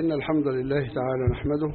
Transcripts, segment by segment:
إن الحمد لله تعالى نحمده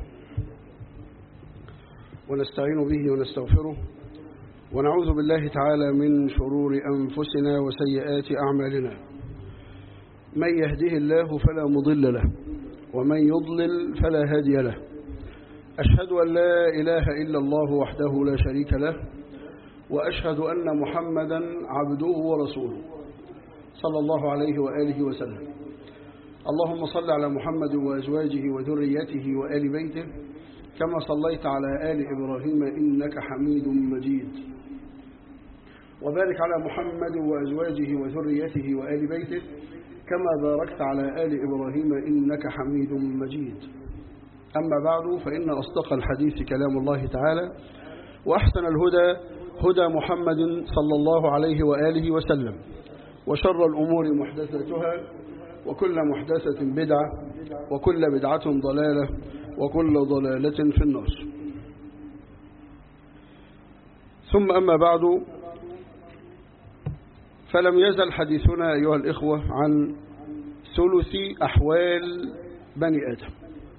ونستعين به ونستغفره ونعوذ بالله تعالى من شرور أنفسنا وسيئات أعمالنا من يهده الله فلا مضل له ومن يضلل فلا هادي له أشهد أن لا إله إلا الله وحده لا شريك له وأشهد أن محمدا عبده ورسوله صلى الله عليه وآله وسلم اللهم صل على محمد وأزواجه وذريته وآل بيته كما صليت على آل إبراهيم إنك حميد مجيد وبارك على محمد وأزواجه وذريته وآل بيته كما باركت على آل إبراهيم إنك حميد مجيد أما بعد فإن أصدق الحديث كلام الله تعالى وأحسن الهدى هدى محمد صلى الله عليه وآله وسلم وشر الأمور محدثاتها وكل محدثة بدعة وكل بدعة ضلالة وكل ضلالة في النار ثم أما بعد فلم يزل حديثنا أيها الإخوة عن ثلث أحوال بني آدم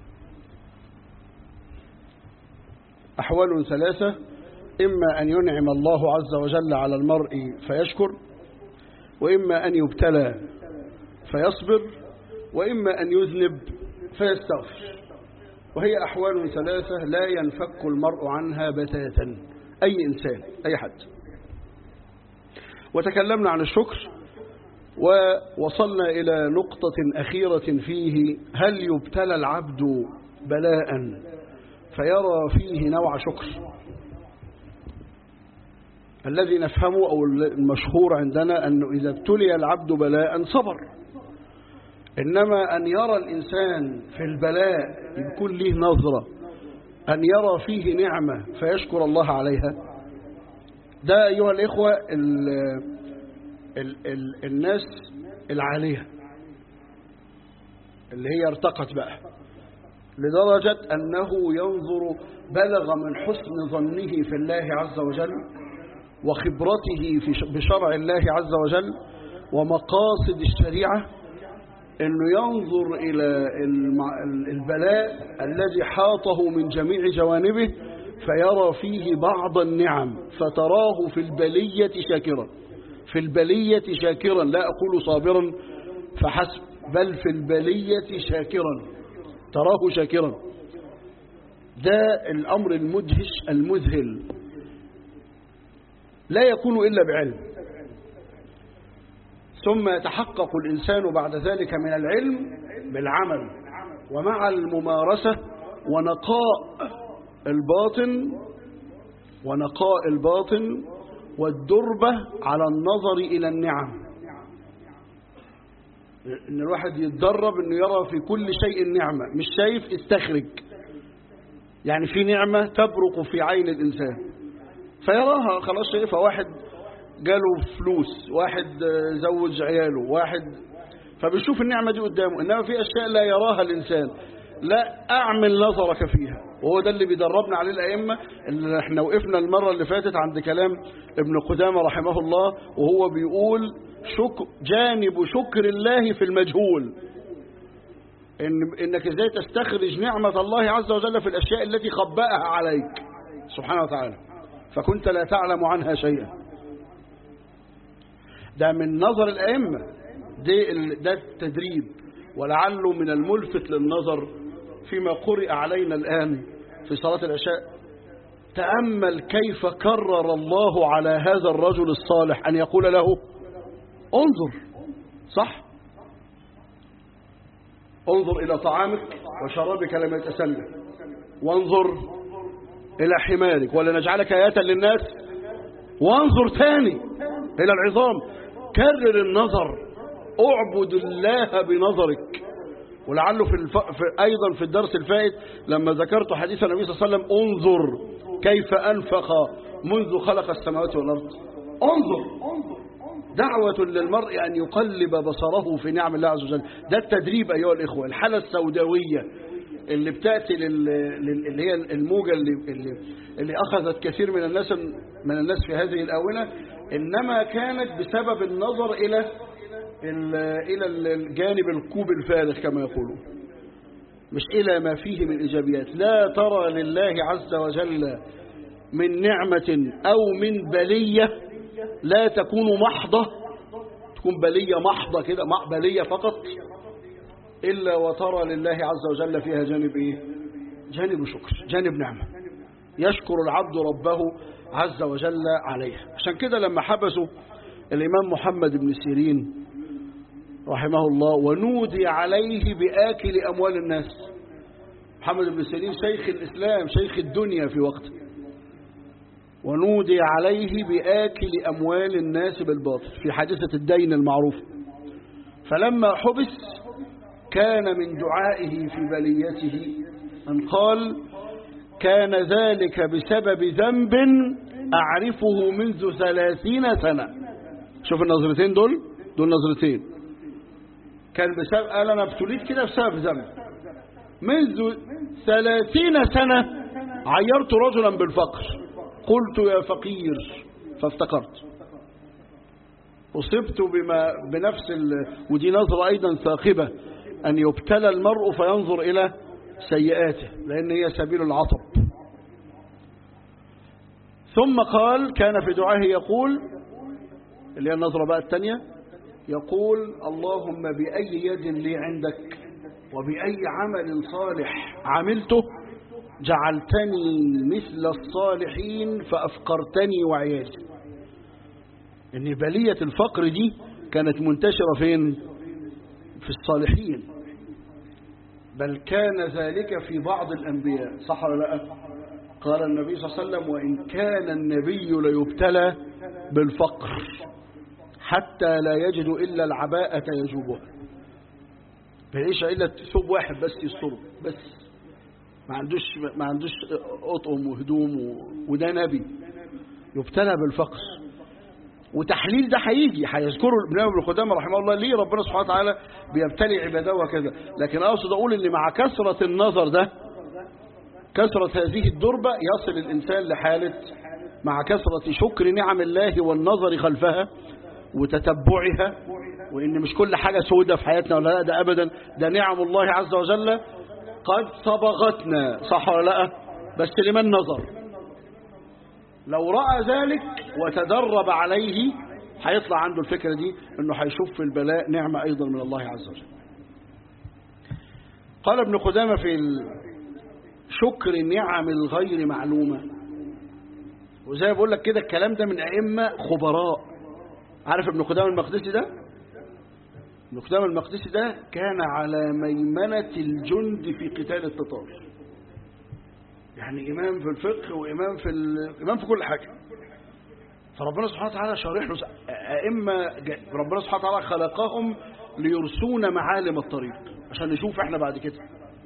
أحوال ثلاثة إما أن ينعم الله عز وجل على المرء فيشكر وإما أن يبتلى فيصبر وإما أن يذنب فيستغفر وهي أحوال ثلاثة لا ينفك المرء عنها بتاتا أي إنسان أي حد وتكلمنا عن الشكر ووصلنا إلى نقطة أخيرة فيه هل يبتلى العبد بلاء فيرى فيه نوع شكر الذي نفهمه أو المشهور عندنا أنه إذا ابتلي العبد بلاء صبر إنما أن يرى الإنسان في البلاء يكون له نظرة أن يرى فيه نعمة فيشكر الله عليها ده أيها الإخوة ال ال ال الناس العالية اللي هي ارتقت بقى لدرجة أنه ينظر بلغ من حسن ظنه في الله عز وجل وخبرته في بشرع الله عز وجل ومقاصد الشريعة أنه ينظر إلى البلاء الذي حاطه من جميع جوانبه فيرى فيه بعض النعم فتراه في البلية شاكرا في البلية شاكرا لا أقول صابرا فحسب بل في البلية شاكرا تراه شاكرا ده الأمر المدهش المذهل لا يكون إلا بعلم ثم يتحقق الإنسان بعد ذلك من العلم بالعمل ومع الممارسة ونقاء الباطن ونقاء الباطن والدربة على النظر إلى النعم إن الواحد يتدرب إنه يرى في كل شيء نعمة مش شايف استخرج يعني في نعمة تبرق في عين الإنسان فيراها خلاص شايفها واحد جاله فلوس واحد زوج عياله واحد فبيشوف النعمة دي قدامه إنما في أشياء لا يراها الإنسان لا أعمل نظرك فيها وهو ده اللي بيدربنا عليه الأئمة اللي احنا وقفنا المرة اللي فاتت عند كلام ابن قدامة رحمه الله وهو بيقول شك جانب شكر الله في المجهول إن إنك إزاي تستخرج نعمة الله عز وجل في الأشياء التي خبأها عليك سبحانه وتعالى فكنت لا تعلم عنها شيئا ده من نظر الأئمة ده التدريب ولعله من الملفت للنظر فيما قرئ علينا الآن في صلاة العشاء تأمل كيف كرر الله على هذا الرجل الصالح أن يقول له انظر صح انظر إلى طعامك وشرابك لما يتسلى وانظر إلى حمارك ولا نجعلك آية للناس وانظر تاني إلى العظام كرر النظر اعبد الله بنظرك ولعله في, الف... في أيضا في الدرس الفائت لما ذكرت حديث النبي صلى الله عليه وسلم انظر كيف أنفق منذ خلق السماوات والأرض انظر دعوة للمرء أن يقلب بصره في نعم الله عز وجل ده التدريب أيها الإخوة الحالة السوداوية اللي بتأتي لل... لل... اللي هي الموجة اللي... اللي... اللي أخذت كثير من الناس من الناس في هذه الآونة إنما كانت بسبب النظر إلى إلى الجانب الكوب الفارغ كما يقولون مش إلى ما فيه من إيجابيات لا ترى لله عز وجل من نعمة أو من بلية لا تكون محضة تكون بلية محضة كده بلية فقط إلا وترى لله عز وجل فيها جانب إيه جانب شكر جانب نعمة يشكر العبد ربه عز وجل عليها عشان كده لما حبسوا الإمام محمد بن سيرين رحمه الله ونودي عليه بآكل أموال الناس محمد بن سيرين شيخ الإسلام شيخ الدنيا في وقته ونودي عليه بآكل أموال الناس بالباطل في حادثة الدين المعروفة فلما حبس كان من دعائه في بليته أن قال كان ذلك بسبب ذنب أعرفه منذ ثلاثين سنة شوف النظرتين دول دول نظرتين كان بسبب قال أنا ابتليت كده بسبب ذنب منذ ثلاثين سنة عيرت رجلا بالفقر قلت يا فقير فافتقرت أصبت بما بنفس ال... ودي نظرة أيضا ثاقبة أن يبتلى المرء فينظر إلى سيئاته لأن هي سبيل العطب ثم قال كان في دعائه يقول اللي هي النظرة بقى الثانية يقول اللهم بأي يد لي عندك وبأي عمل صالح عملته جعلتني مثل الصالحين فأفقرتني وعيالي إن بلية الفقر دي كانت منتشرة فين في الصالحين بل كان ذلك في بعض الأنبياء صح ولا لا قال النبي صلى الله عليه وسلم وإن كان النبي ليبتلى بالفقر حتى لا يجد إلا العباءة يجوبها بيعيش إلا ثوب واحد بس يستره بس ما عندوش ما عندوش أطقم وهدوم و... وده نبي يبتلى بالفقر وتحليل ده هيجي هيذكره ابن ابن قدامه رحمه الله ليه ربنا سبحانه وتعالى بيبتلي عباده وكذا لكن اقصد اقول ان مع كثره النظر ده كثره هذه الدربه يصل الانسان لحاله مع كثره شكر نعم الله والنظر خلفها وتتبعها وان مش كل حاجه سودة في حياتنا ولا لا ده ابدا ده نعم الله عز وجل قد صبغتنا صح ولا لا بس لمن نظر لو رأى ذلك وتدرب عليه هيطلع عنده الفكرة دي انه هيشوف في البلاء نعمة ايضا من الله عز وجل قال ابن قدامة في شكر النعم الغير معلومة وزي ما بقول لك كده الكلام ده من أئمة خبراء عارف ابن قدامة المقدسي ده ابن قدامة المقدسي ده كان على ميمنة الجند في قتال التتار يعني إمام في الفقه وإمام في ال... إمام في كل حاجة فربنا سبحانه وتعالى شارح له أئمة ربنا سبحانه وتعالى خلقهم ليرسون معالم الطريق عشان نشوف احنا بعد كده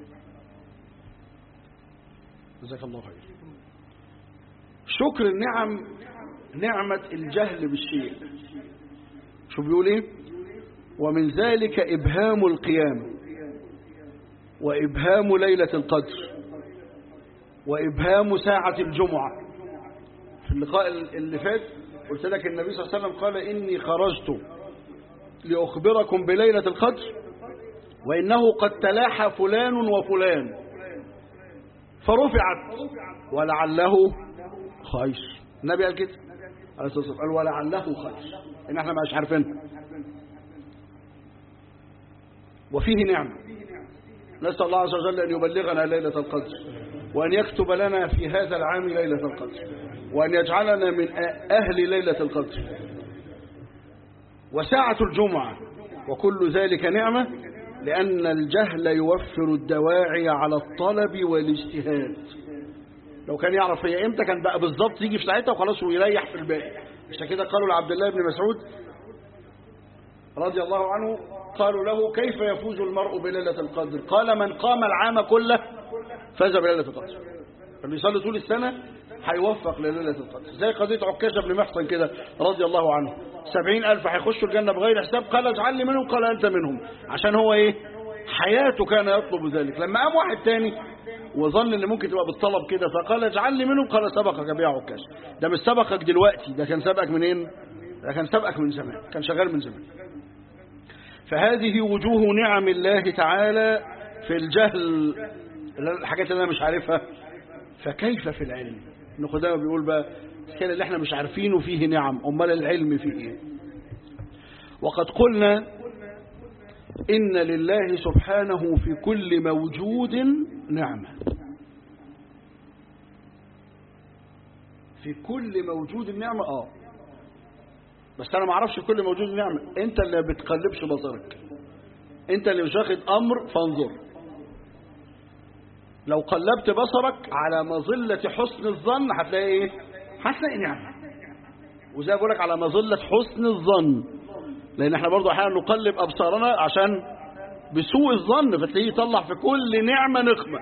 جزاك الله خير شكر النعم نعمة الجهل بالشيء شو بيقول ايه ومن ذلك إبهام القيام وإبهام ليلة القدر وإبهام ساعة الجمعة في اللقاء اللي فات قلت لك النبي صلى الله عليه وسلم قال إني خرجت لأخبركم بليلة القدر وإنه قد تلاحى فلان وفلان فرفعت ولعله خير النبي قال كده عليه الصلاة والسلام قال ولعله خير إن احنا مش عارفين وفيه نعمة نسأل الله عز وجل أن يبلغنا ليلة القدر وأن يكتب لنا في هذا العام ليلة القدر وأن يجعلنا من أهل ليلة القدر وساعة الجمعة وكل ذلك نعمة لأن الجهل يوفر الدواعي على الطلب والاجتهاد لو كان يعرف هي امتى كان بقى بالظبط يجي في ساعتها وخلاص ويريح في الباقي عشان كده قالوا لعبد الله بن مسعود رضي الله عنه قالوا له كيف يفوز المرء بليلة القدر قال من قام العام كله فاز بليلة القدر اللي يصلي طول السنة هيوفق لليلة القدر زي قضية عكاشة بن محصن كده رضي الله عنه سبعين ألف هيخشوا الجنة بغير حساب قال اجعل لي منهم قال أنت منهم عشان هو إيه حياته كان يطلب ذلك لما قام واحد تاني وظن ان ممكن تبقى بالطلب كده فقال اجعل لي منهم قال سبقك بيع عكاش ده مش سبقك دلوقتي ده كان سبقك منين ده كان سبقك من زمان كان شغال من زمان فهذه وجوه نعم الله تعالى في الجهل الحاجات اللي انا مش عارفها فكيف في العلم ابن قدامه بيقول بقى كان اللي احنا مش عارفينه فيه نعم امال العلم فيه ايه وقد قلنا ان لله سبحانه في كل موجود نعمه في كل موجود نعمه اه بس انا ما اعرفش كل موجود نعمه انت اللي بتقلبش بصرك انت اللي مش واخد امر فانظر لو قلبت بصرك على مظلة حسن الظن هتلاقي ايه هتلاقي نعمة وزي بقولك على مظلة حسن الظن لان احنا برضو احيانا نقلب ابصارنا عشان بسوء الظن فتلاقيه يطلع في كل نعمة نقمة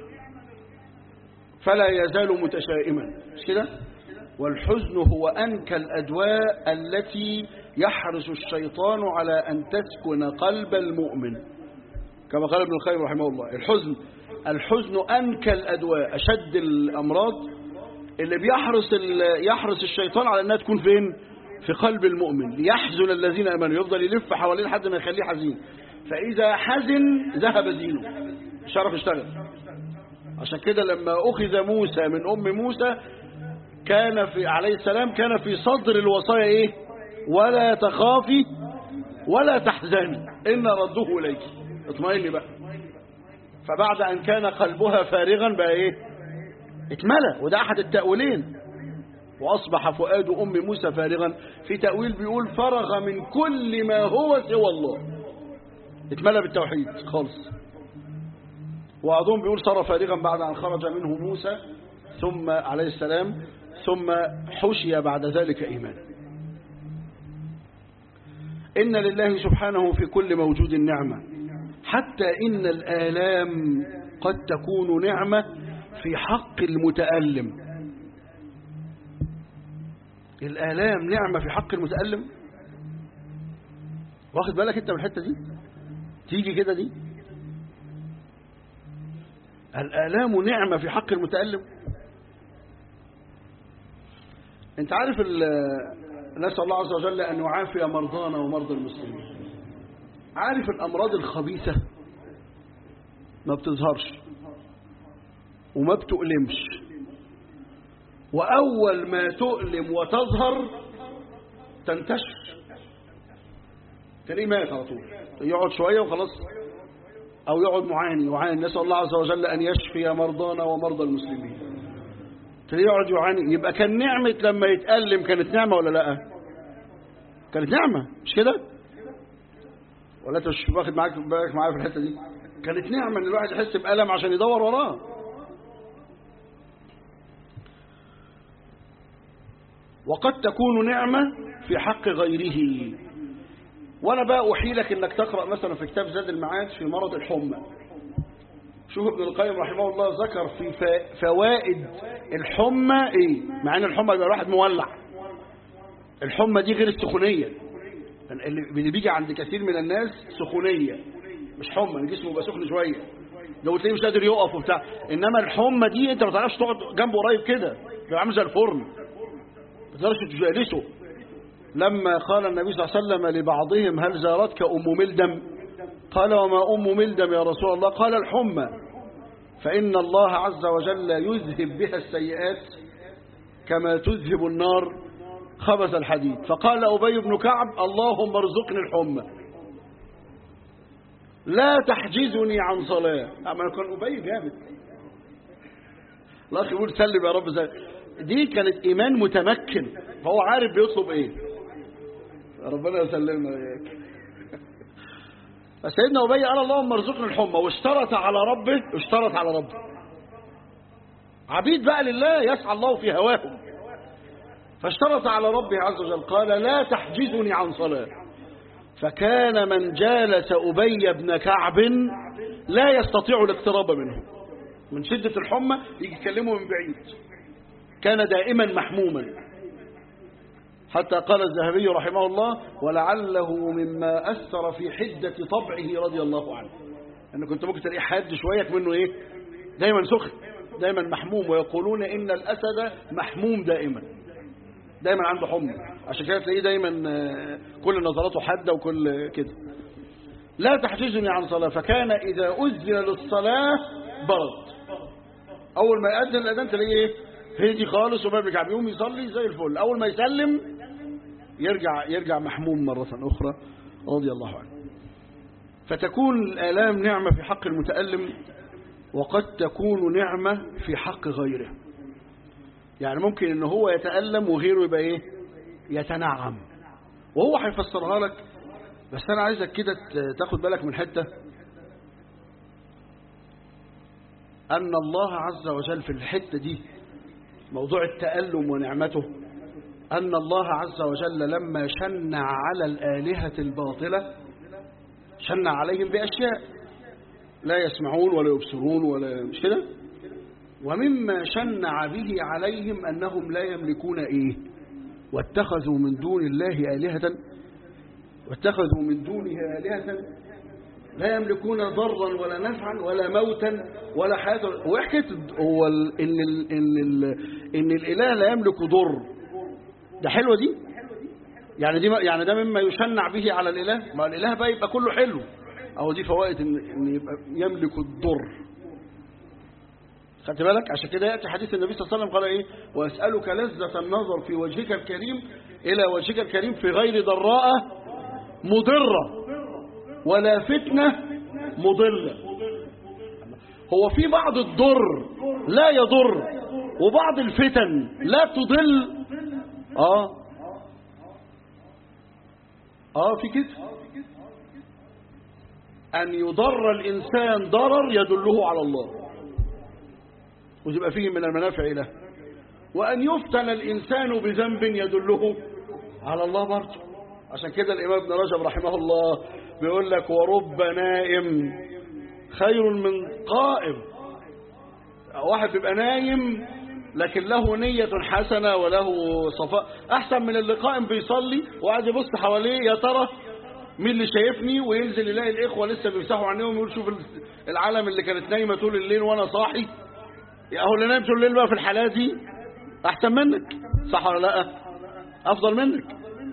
فلا يزال متشائما مش كده والحزن هو أنكى الأدواء التي يحرص الشيطان على أن تسكن قلب المؤمن كما قال ابن القيم رحمه الله الحزن الحزن أنكى الأدواء أشد الأمراض اللي بيحرص يحرص الشيطان على أنها تكون فين في قلب المؤمن ليحزن الذين أمنوا يفضل يلف حوالين لحد ما يخليه حزين فإذا حزن ذهب دينه مش عارف يشتغل عشان كده لما أخذ موسى من أم موسى كان في عليه السلام كان في صدر الوصايا إيه ولا تخافي ولا تحزني إن رده إليك اطمئني بقى فبعد أن كان قلبها فارغا بقى إيه اتملى وده أحد التأويلين وأصبح فؤاد أم موسى فارغا في تأويل بيقول فرغ من كل ما هو سوى الله اتملى بالتوحيد خالص وأظن بيقول صار فارغا بعد أن خرج منه موسى ثم عليه السلام ثم حشي بعد ذلك إيمان إن لله سبحانه في كل موجود نعمة حتى إن الآلام قد تكون نعمة في حق المتألم الآلام نعمة في حق المتألم واخد بالك انت من الحتة دي تيجي كده دي الآلام نعمة في حق المتألم انت عارف نسأل الله عز وجل أن يعافي مرضانا ومرضى المسلمين عارف الأمراض الخبيثة ما بتظهرش وما بتؤلمش وأول ما تؤلم وتظهر تنتشر تلاقيه مات على طول يقعد شوية وخلاص أو يقعد معاني يعاني نسأل الله عز وجل أن يشفي مرضانا ومرضى المسلمين تلاقيه يقعد يعاني يبقى كان نعمة لما يتألم كانت نعمة ولا لا كانت نعمة مش كده ولا انت مش واخد معاك بالك معايا في الحتة دي كانت نعمة ان الواحد يحس بألم عشان يدور وراه وقد تكون نعمة في حق غيره وانا بقى احيلك انك تقرأ مثلا في كتاب زاد المعاد في مرض الحمى شوف ابن القيم رحمه الله ذكر في فوائد الحمى ايه مع ان الحمى يبقى الواحد مولع الحمى دي غير السخونية اللي بيجي عند كثير من الناس سخونية مش حمى جسمه يبقى سخن شوية لو تلاقيه مش قادر يقف وبتاع انما الحمى دي انت ما تعرفش تقعد جنبه قريب كده بيبقى عامل زي الفرن ما تقدرش تجالسه لما قال النبي صلى الله عليه وسلم لبعضهم هل زارتك ام ملدم قال وما ام ملدم يا رسول الله قال الحمى فان الله عز وجل يذهب بها السيئات كما تذهب النار خبث الحديد فقال أبي بن كعب اللهم ارزقني الحمى لا تحجزني عن صلاة أما كان أبي جامد الأخ يقول سلم يا رب زي دي كانت إيمان متمكن فهو عارف بيطلب إيه ربنا يسلمنا إياك فسيدنا أبي قال اللهم ارزقني الحمى واشترط على ربه اشترط على ربه عبيد بقى لله يسعى الله في هواهم فاشترط على ربه عز وجل قال لا تحجزني عن صلاة فكان من جالس أبي بن كعب لا يستطيع الاقتراب منه من شدة الحمى يجي يكلمه من بعيد كان دائما محموما حتى قال الذهبي رحمه الله ولعله مما أثر في حدة طبعه رضي الله عنه أنه كنت ممكن تلاقيه حاد شوية منه إيه دايما سخن دايما محموم ويقولون إن الأسد محموم دائما دايما عنده حمى عشان كده تلاقيه دايما كل نظراته حاده وكل كده لا تحجزني عن صلاة فكان إذا أذن للصلاة برد أول ما يأذن الأذان تلاقيه إيه؟ هدي خالص وما بيرجع بيقوم يصلي زي الفل أول ما يسلم يرجع يرجع محموم مرة أخرى رضي الله عنه فتكون الآلام نعمة في حق المتألم وقد تكون نعمة في حق غيره يعني ممكن ان هو يتألم وغيره يبقى ايه يتنعم وهو هيفسرها لك بس انا عايزك كده تاخد بالك من حتة ان الله عز وجل في الحتة دي موضوع التألم ونعمته أن الله عز وجل لما شنع على الآلهة الباطلة شنع عليهم بأشياء لا يسمعون ولا يبصرون ولا مش كده ومما شنع به عليهم أنهم لا يملكون إيه واتخذوا من دون الله آلهة واتخذوا من دونه آلهة لا يملكون ضرا ولا نفعا ولا موتا ولا حياة وحكت هو ال إن, ال إن, ال إن الإله لا يملك ضر ده حلوة دي يعني دي يعني ده مما يشنع به على الإله ما الإله بقى يبقى كله حلو أو دي فوائد إن, إن يبقى يملك الضر خدت بالك عشان كده يأتي حديث النبي صلى الله عليه وسلم قال إيه وأسألك لذة النظر في وجهك الكريم إلى وجهك الكريم في غير ضراء مضرة ولا فتنة مضلة هو في بعض الضر لا يضر وبعض الفتن لا تضل اه اه في كده ان يضر الانسان ضرر يدله على الله وتبقى فيه من المنافع له وان يفتن الانسان بذنب يدله على الله برضه عشان كده الامام ابن رجب رحمه الله بيقول لك ورب نائم خير من قائم واحد بيبقى نايم لكن له نية حسنة وله صفاء أحسن من اللي قائم بيصلي وقاعد يبص حواليه يا ترى مين اللي شايفني وينزل يلاقي الإخوة لسه بيفتحوا عينيهم ويقول شوف العالم اللي كانت نايمة طول الليل وأنا صاحي أهو اللي نايم طول الليل بقى في الحالات دي أحسن منك صح ولا لا أفضل منك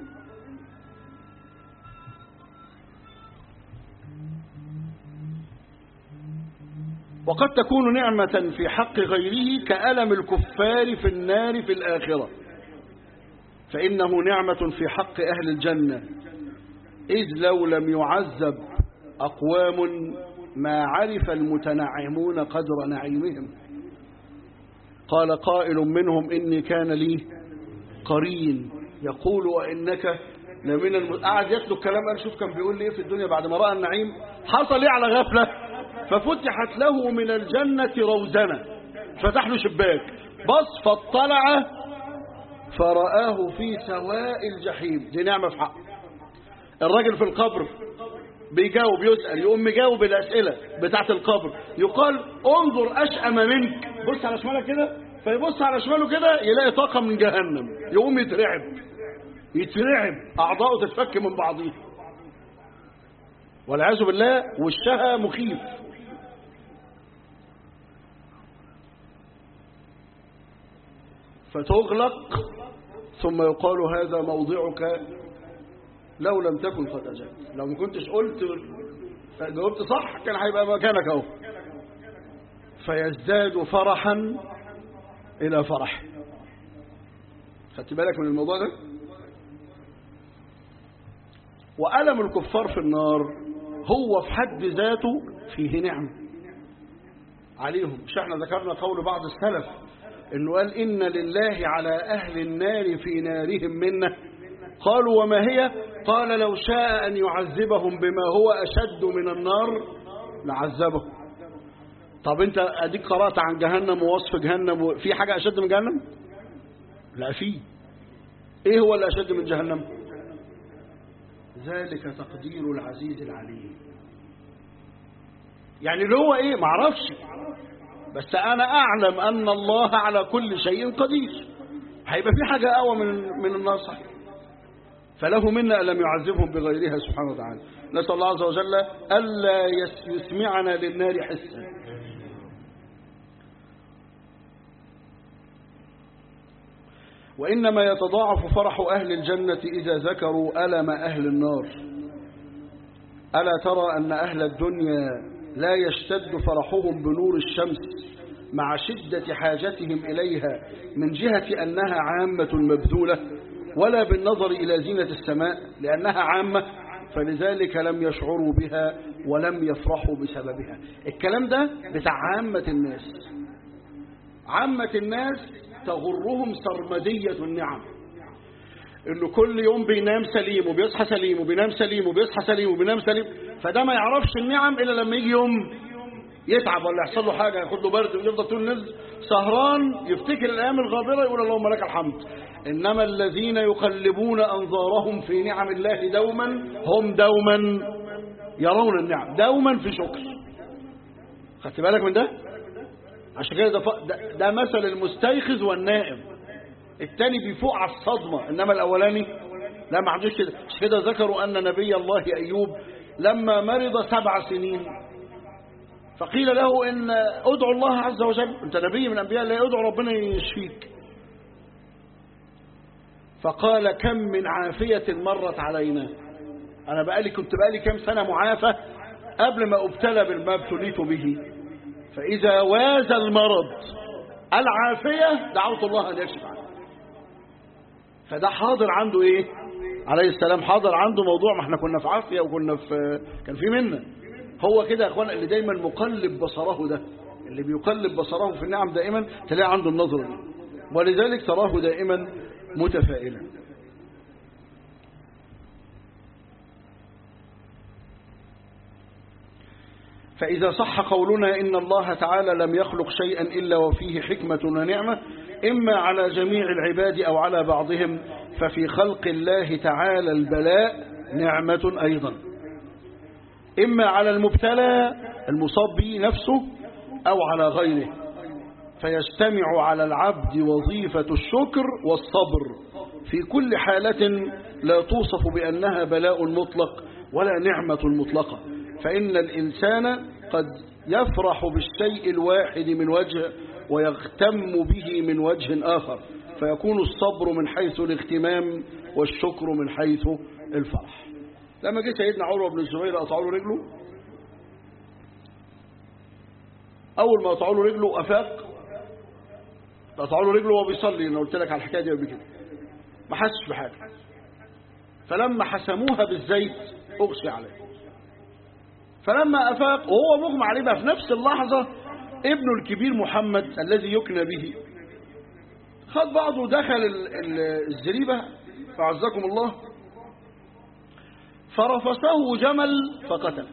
وقد تكون نعمة في حق غيره كألم الكفار في النار في الآخرة فإنه نعمة في حق أهل الجنة إذ لو لم يعذب أقوام ما عرف المتنعمون قدر نعيمهم قال قائل منهم إني كان لي قرين يقول وإنك لمن الم... قعد يتلو الكلام قال شوف كان بيقول لي ايه في الدنيا بعد ما رأى النعيم حصل ايه على غفلة ففتحت له من الجنة روزنة فتح له شباك بص فاطلع فرآه في سواء الجحيم دي نعمة في حق الراجل في القبر بيجاوب يسأل يقوم مجاوب الأسئلة بتاعت القبر يقال انظر أشأم منك بص على شمالك كده فيبص على شماله كده يلاقي طاقة من جهنم يقوم يترعب يترعب أعضاؤه تتفك من بعضها والعياذ بالله وشها مخيف فتغلق ثم يقال هذا موضعك لو لم تكن قد أجبت لو ما كنتش قلت جاوبت صح كان هيبقى مكانك اهو فيزداد فرحا إلى فرح خدت بالك من الموضوع ده وألم الكفار في النار هو في حد ذاته فيه نعمة عليهم مش احنا ذكرنا قول بعض السلف انه قال ان لله على اهل النار في نارهم منه قالوا وما هي قال لو شاء ان يعذبهم بما هو اشد من النار لعذبهم طب انت اديك قرات عن جهنم ووصف جهنم في حاجه اشد من جهنم لا في ايه هو اللي اشد من جهنم ذلك تقدير العزيز العليم يعني اللي هو ايه معرفش بس انا اعلم ان الله على كل شيء قدير هيبقى في حاجة اقوى من من النار صحيح فله منا لم يعذبهم بغيرها سبحانه وتعالى نسأل الله عز وجل ألا يسمعنا للنار حسا وإنما يتضاعف فرح أهل الجنة إذا ذكروا ألم أهل النار ألا ترى أن أهل الدنيا لا يشتد فرحهم بنور الشمس مع شدة حاجتهم إليها من جهة أنها عامة مبذولة ولا بالنظر إلى زينة السماء لأنها عامة فلذلك لم يشعروا بها ولم يفرحوا بسببها الكلام ده بتاع عامة الناس عامة الناس تغرهم سرمدية النعم انه كل يوم بينام سليم وبيصحى سليم وبينام سليم وبيصحى سليم وبينام سليم فده ما يعرفش النعم الا لما يجي يوم يتعب ولا يحصل له حاجه ياخد له برد ويفضل طول النزل سهران يفتكر الايام الغابره يقول اللهم لك الحمد انما الذين يقلبون انظارهم في نعم الله دوما هم دوما يرون النعم دوما في شكر خدت بالك من ده عشان كده ده, ف- ده, ده مثل المستيقظ والنائم التاني بيفوق على الصدمة إنما الأولاني لا ما عندوش كده مش كده ذكروا أن نبي الله أيوب لما مرض سبع سنين فقيل له إن ادعو الله عز وجل أنت نبي من أنبياء الله ادعو ربنا يشفيك فقال كم من عافية مرت علينا أنا بقالي كنت بقالي كم سنة معافى قبل ما ابتلى بالما ابتليت به فإذا واز المرض العافية دعوت الله أن يكشف عنه فده حاضر عنده ايه عليه السلام حاضر عنده موضوع ما احنا كنا في عافية وكنا في كان في منا هو كده يا اخوان اللي دايما مقلب بصره ده اللي بيقلب بصره في النعم دائما تلاقي عنده النظرة دي ولذلك تراه دائما متفائلا فإذا صح قولنا إن الله تعالى لم يخلق شيئا إلا وفيه حكمة ونعمة إما على جميع العباد أو على بعضهم ففي خلق الله تعالى البلاء نعمة أيضا إما على المبتلى المصاب به نفسه أو على غيره فيجتمع على العبد وظيفة الشكر والصبر في كل حالة لا توصف بأنها بلاء مطلق ولا نعمة مطلقة فإن الإنسان قد يفرح بالشيء الواحد من وجه ويغتم به من وجه آخر فيكون الصبر من حيث الاغتمام والشكر من حيث الفرح لما جه سيدنا عروة بن الزبير قطعوا له رجله أول ما قطعوا له رجله أفاق قطعوا له رجله وهو بيصلي أنا قلت لك على الحكاية دي قبل كده ما حسش بحاجة فلما حسموها بالزيت أغشي عليه فلما أفاق وهو مغمى عليه بقى في نفس اللحظة ابنه الكبير محمد الذي يكنى به خد بعضه دخل ال- ال- الزريبة فعزكم الله فرفسه جمل فقتله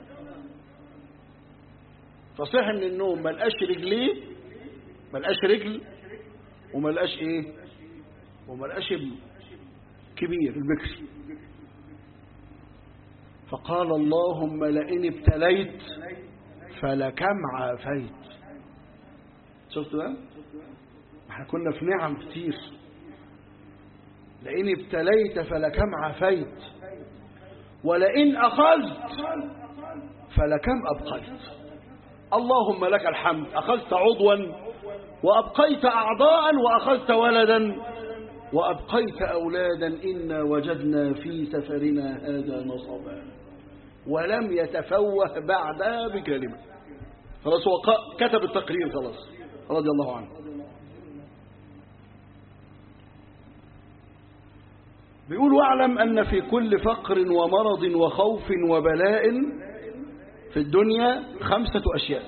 فصح من النوم ما لقاش رجليه ما لقاش رجل وما لقاش ايه وما لقاش ابن كبير البكر فقال اللهم لئن ابتليت فلكم عافيت شفتوا ده احنا كنا في نعم كتير لئن ابتليت فلكم عافيت ولئن أخذت فلكم أبقيت اللهم لك الحمد أخذت عضوا وأبقيت أعضاء وأخذت ولدا وأبقيت أولادا إنا وجدنا في سفرنا هذا نصبا ولم يتفوه بعدها بكلمة خلاص هو ق- كتب التقرير خلاص رضي الله عنه بيقول واعلم أن في كل فقر ومرض وخوف وبلاء في الدنيا خمسة أشياء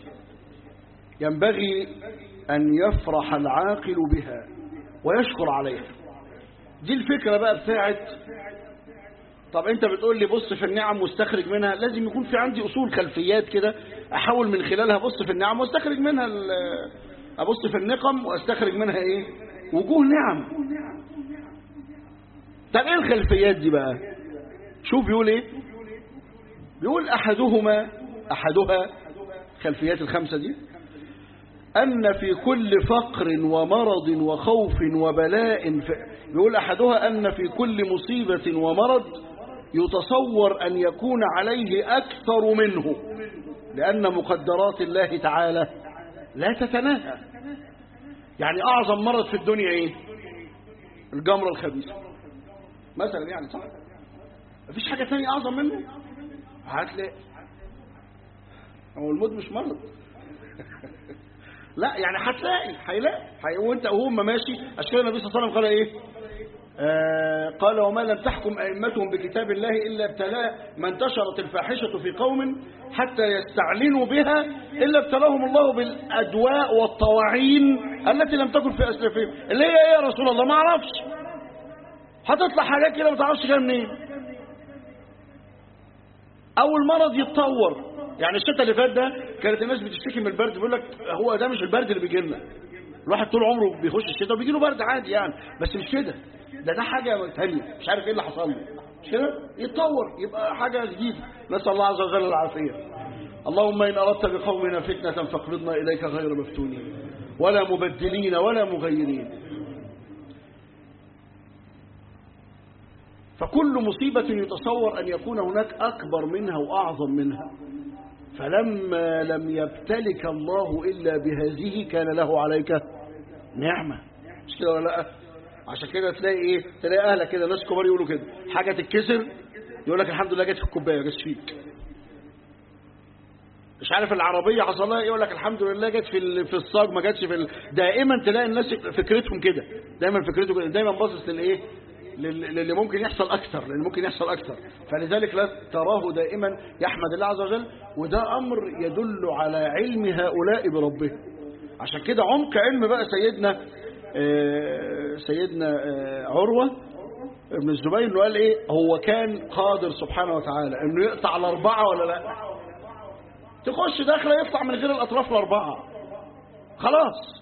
ينبغي أن يفرح العاقل بها ويشكر عليها دي الفكرة بقى بتاعت طب انت بتقول لي بص في النعم واستخرج منها لازم يكون في عندي اصول خلفيات كده احاول من خلالها ابص في النعم واستخرج منها ال- ابص في النقم واستخرج منها ايه وجوه نعم طب ايه الخلفيات دي بقى شوف بيقول ايه بيقول احدهما احدها خلفيات الخمسة دي أن في كل فقر ومرض وخوف وبلاء ف... يقول أحدها أن في كل مصيبة ومرض يتصور أن يكون عليه أكثر منه لأن مقدرات الله تعالى لا تتناهى يعني أعظم مرض في الدنيا إيه الجمرة الخبيثة مثلا يعني صح مفيش حاجة ثانية أعظم منه هتلاقي هو الموت مش مرض لا يعني هتلاقي هيلاقي هي- وانت وهم ماشي عشان كده النبي صلى الله عليه وسلم قال ايه آه قال وما لم تحكم أئمتهم بكتاب الله إلا ابتلاء ما انتشرت الفاحشة في قوم حتى يستعلنوا بها إلا ابتلاهم الله بالأدواء والطواعين التي لم تكن في أسلافهم اللي هي إيه يا رسول الله ما أعرفش هتطلع حاجات كده ما تعرفش جايه منين أو المرض يتطور يعني الشتاء اللي فات ده كانت الناس بتشتكي من البرد بيقول لك هو ده مش البرد اللي بيجي لنا الواحد طول عمره بيخش الشتاء وبيجي له برد عادي يعني بس مش كده ده ده حاجه ثانيه مش عارف ايه اللي حصل له مش كده يتطور يبقى حاجه جديده نسال الله عز وجل العافيه اللهم ان اردت بقومنا فتنه فاقبضنا اليك غير مفتونين ولا مبدلين ولا مغيرين فكل مصيبة يتصور أن يكون هناك أكبر منها وأعظم منها فلما لم يبتلك الله إلا بهذه كان له عليك نعمة مش كده ولا لا عشان كده تلاقي ايه تلاقي اهلك كده ناس كبار يقولوا كده حاجه تتكسر يقول لك الحمد لله جت في الكوبايه ما جاتش فيك مش عارف العربيه حصل لها ايه يقول لك الحمد لله جت في ال- في الصاج ما جاتش في ال... دائما تلاقي الناس فكرتهم كده دايما فكرته كده دايما باصص للايه لل- للي ممكن يحصل اكثر للي ممكن يحصل اكثر فلذلك لا تراه دائما يحمد الله عز وجل وده امر يدل على علم هؤلاء بربه عشان كده عمق علم بقى سيدنا آه، سيدنا آه، عروة ابن الزبير انه قال ايه هو كان قادر سبحانه وتعالى انه يقطع الاربعة ولا لا تخش داخله يطلع من غير الاطراف الاربعة خلاص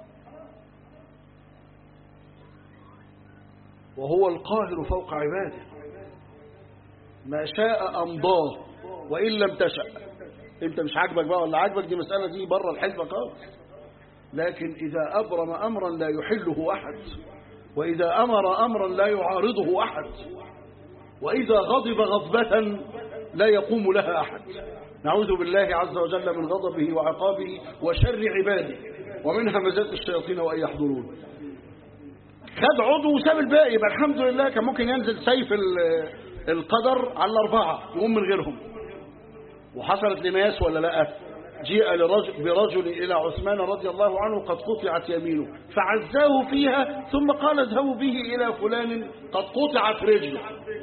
وهو القاهر فوق عباده ما شاء امضاه وان لم تشأ انت مش عاجبك بقى ولا عاجبك دي مسألة دي بره الحسبة خالص لكن إذا أبرم أمرا لا يحله أحد وإذا أمر أمرا لا يعارضه أحد وإذا غضب غضبة لا يقوم لها أحد نعوذ بالله عز وجل من غضبه وعقابه وشر عباده ومن همزات الشياطين وأن يحضرون خد عضو وساب الباقي يبقى الحمد لله كان ممكن ينزل سيف ال- القدر على الأربعة يقوم من غيرهم وحصلت لناس ولا لا جيء لرجل برجل إلى عثمان رضي الله عنه قد قطعت يمينه فعزاه فيها ثم قال اذهبوا به إلى فلان قد قطعت رجله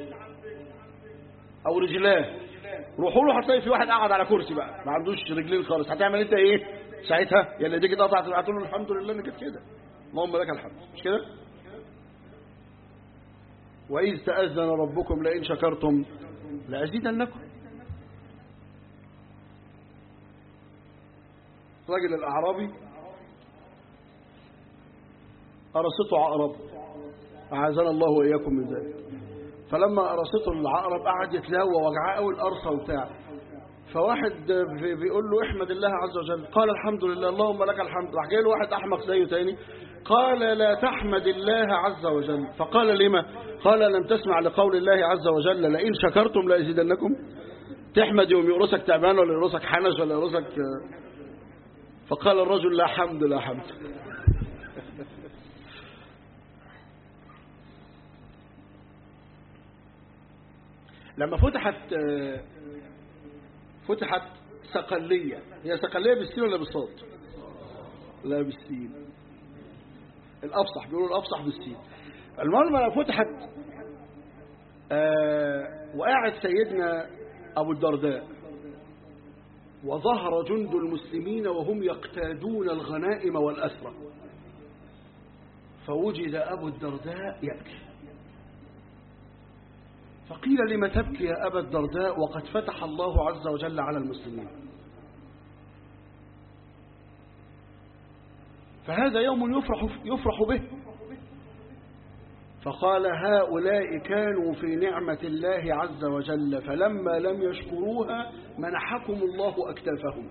أو رجلاه روحوا له هتلاقي في واحد قاعد على كرسي بقى ما عندوش رجلين خالص هتعمل انت ايه ساعتها يا اللي ديك اتقطعت هتقول له الحمد لله انك كانت كده اللهم لك الحمد مش كده وإذ تأذن ربكم لئن شكرتم لأزيدنكم الراجل الأعرابي أرسته عقرب أعاذنا الله وإياكم من ذلك فلما أرسته العقرب قعد يتلاوى وجعاه قوي الأرصة وبتاع فواحد في- بيقول له احمد الله عز وجل قال الحمد لله اللهم لك الحمد راح جاي له واحد احمق زيه تاني قال لا تحمد الله عز وجل فقال لما قال لم تسمع لقول الله عز وجل لئن شكرتم لازيدنكم تحمد يوم يقرصك تعبان ولا يقرصك حنش ولا يقرصك فقال الرجل لا حمد لا حمد لما فتحت فتحت صقلية هي صقلية بالسين ولا بالصاد لا بالسين الأفصح بيقولوا الأفصح بالسين المهم لما فتحت آه وقعد سيدنا أبو الدرداء وظهر جند المسلمين وهم يقتادون الغنائم والأسرى فوجد أبو الدرداء يبكي فقيل لم تبكي يا أبا الدرداء وقد فتح الله عز وجل على المسلمين فهذا يوم يفرح, يفرح به فقال هؤلاء كانوا في نعمة الله عز وجل فلما لم يشكروها منحكم الله أكتافهم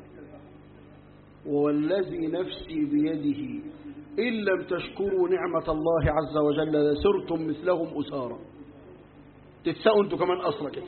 والذي نفسي بيده إن لم تشكروا نعمة الله عز وجل لسرتم مثلهم أسارا تتساقوا انتوا كمان أسرى كده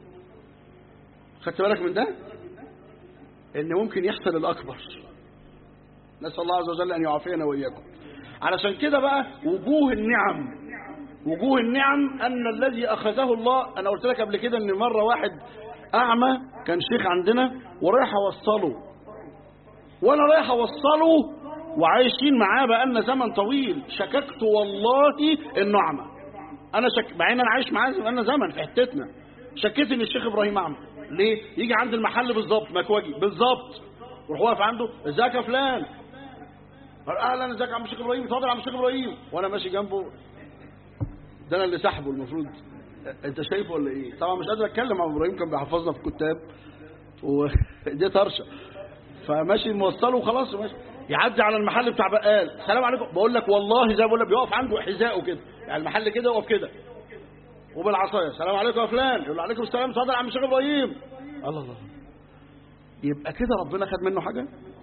خدت بالك من ده ان ممكن يحصل الأكبر نسأل الله عز وجل أن يعافينا وإياكم علشان كده بقى وجوه النعم وجوه النعم أن الذي أخذه الله أنا قلت لك قبل كده أن مرة واحد أعمى كان شيخ عندنا ورايح أوصله وأنا رايح أوصله وعايشين معاه بقالنا زمن طويل شككت والله إنه أعمى أنا شك مع إن أنا عايش معاه بقالنا زمن في حتتنا شكيت إن الشيخ إبراهيم أعمى ليه؟ يجي عند المحل بالظبط مكواجي بالظبط وروح واقف عنده ازيك يا فلان قال اهلا ازيك يا عم الشيخ ابراهيم اتفضل يا عم الشيخ ابراهيم وانا ماشي جنبه ده انا اللي سحبه المفروض انت شايفه ولا ايه طبعا مش قادر اتكلم عن ابراهيم كان بيحفظنا في الكتاب ودي طرشه فماشي موصله وخلاص ماشي يعدي على المحل بتاع بقال السلام عليكم بقول لك والله زي ما بقول لك بيقف عنده حذائه كده يعني المحل كده يقف كده وبالعصايه السلام عليكم يا فلان يقول له عليكم السلام اتفضل يا عم الشيخ ابراهيم الله الله يبقى كده ربنا خد منه حاجه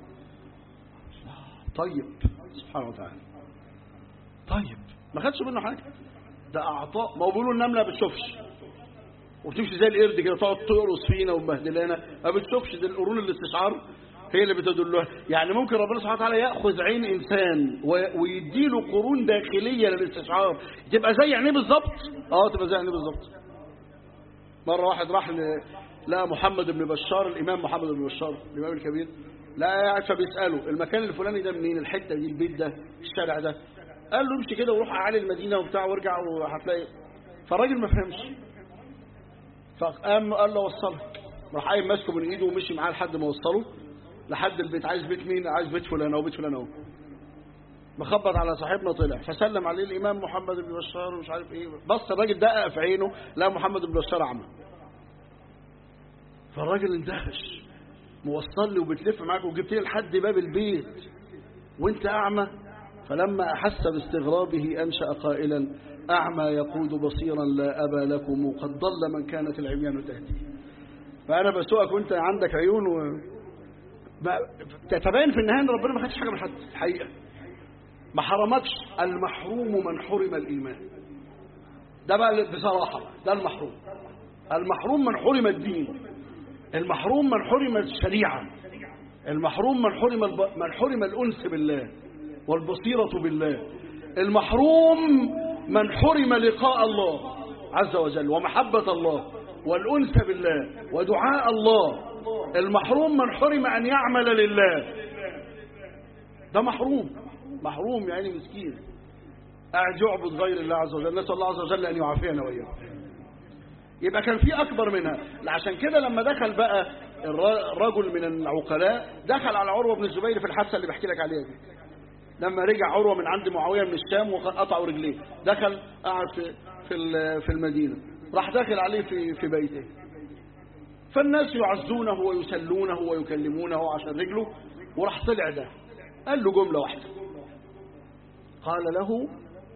طيب سبحانه وتعالى طيب ما خدش منه حاجه ده اعطاء ما هو بيقولوا النمله ما بتشوفش وبتمشي زي القرد كده تقعد تقرص فينا ومبهدلانا ما بتشوفش ده القرون الاستشعار هي اللي بتدلها يعني ممكن ربنا سبحانه وتعالى ياخذ عين انسان ويديله قرون داخليه للاستشعار تبقى زي عينيه بالظبط اه تبقى زي عينيه بالظبط مره واحد راح ل... لقى محمد بن بشار الامام محمد بن بشار الامام الكبير لا قاعد فبيساله المكان الفلاني ده منين الحته دي البيت ده الشارع ده قال له امشي كده وروح اعالي المدينه وبتاع وارجع وهتلاقي فالراجل ما فهمش فقام قال له وصلك راح قايم ماسكه من ايده ومشي معاه لحد ما وصله لحد البيت عايز بيت مين عايز بيت فلان او بيت فلان اهو مخبط على صاحبنا طلع فسلم عليه الامام محمد بن بشار ومش عارف ايه بص الراجل دقق في عينه لا محمد بن بشار اعمى فالراجل اندهش موصل لي وبتلف معاك وجبت لي لحد باب البيت وانت اعمى فلما احس باستغرابه انشا قائلا اعمى يقود بصيرا لا ابا لكم قد ضل من كانت العميان تهدي فانا بسوقك وانت عندك عيون و... تتبين في النهايه ان ربنا ما خدش حاجه من حد الحقيقه ما حرمكش المحروم من حرم الايمان ده بقى بصراحه ده المحروم المحروم من حرم الدين المحروم من حرم الشريعة المحروم من حرم الب... من حرم الأنس بالله والبصيرة بالله المحروم من حرم لقاء الله عز وجل ومحبة الله والأنس بالله ودعاء الله المحروم من حرم أن يعمل لله ده محروم محروم يعني مسكين قاعد يعبد غير الله عز وجل نسأل الله عز وجل أن يعافينا وإياه يبقى كان في أكبر منها عشان كده لما دخل بقى الرجل من العقلاء دخل على عروة بن الزبير في الحادثة اللي بحكي لك عليها دي لما رجع عروة من عند معاوية من الشام وقطعوا رجليه دخل قعد في في في المدينة راح داخل عليه في في بيته فالناس يعزونه ويسلونه ويكلمونه عشان رجله وراح طلع ده قال له جملة واحدة قال له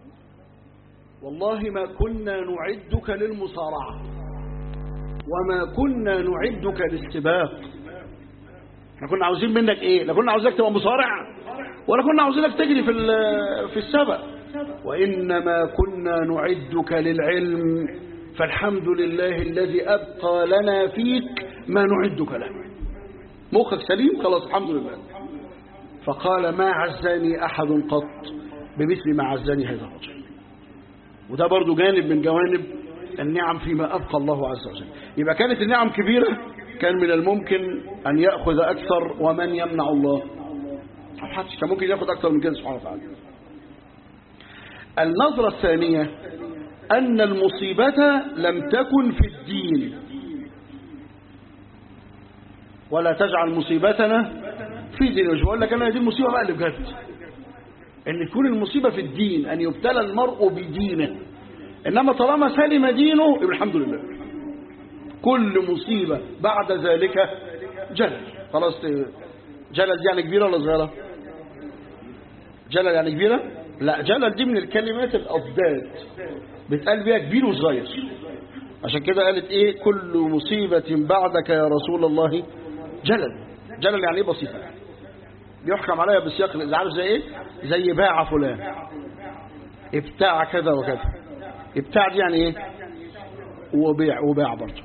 والله ما كنا نعدك للمصارعة وما كنا نعدك للسباق احنا كنا عاوزين منك ايه لا كنا عاوزينك تبقى مصارع ولا كنا عاوزينك تجري في في السبق وانما كنا نعدك للعلم فالحمد لله الذي ابقى لنا فيك ما نعدك له مخك سليم خلاص الحمد لله فقال ما عزاني احد قط بمثل ما عزاني هذا الرجل وده برضو جانب من جوانب النعم فيما أبقى الله عز وجل يبقى كانت النعم كبيرة كان من الممكن أن يأخذ أكثر ومن يمنع الله حتى كان ممكن يأخذ أكثر من كده سبحانه وتعالى النظرة الثانية أن المصيبة لم تكن في الدين ولا تجعل مصيبتنا في دين مش بقول لك أنا دي المصيبة بقى اللي بجد ان تكون المصيبة في الدين ان يبتلى المرء بدينه انما طالما سلم دينه يبقى الحمد لله كل مصيبة بعد ذلك جلل خلاص جلل دي يعني كبيرة ولا صغيرة جلل يعني كبيرة لا جلل دي من الكلمات الأضداد بتقال بيها كبير وصغير عشان كده قالت ايه كل مصيبة بعدك يا رسول الله جلل جلل يعني ايه بسيطة يعني بيحكم عليها بسياق اذا عارف زي ايه زي باع فلان ابتاع كذا وكذا ابتاع دي يعني ايه وبيع وباع برضه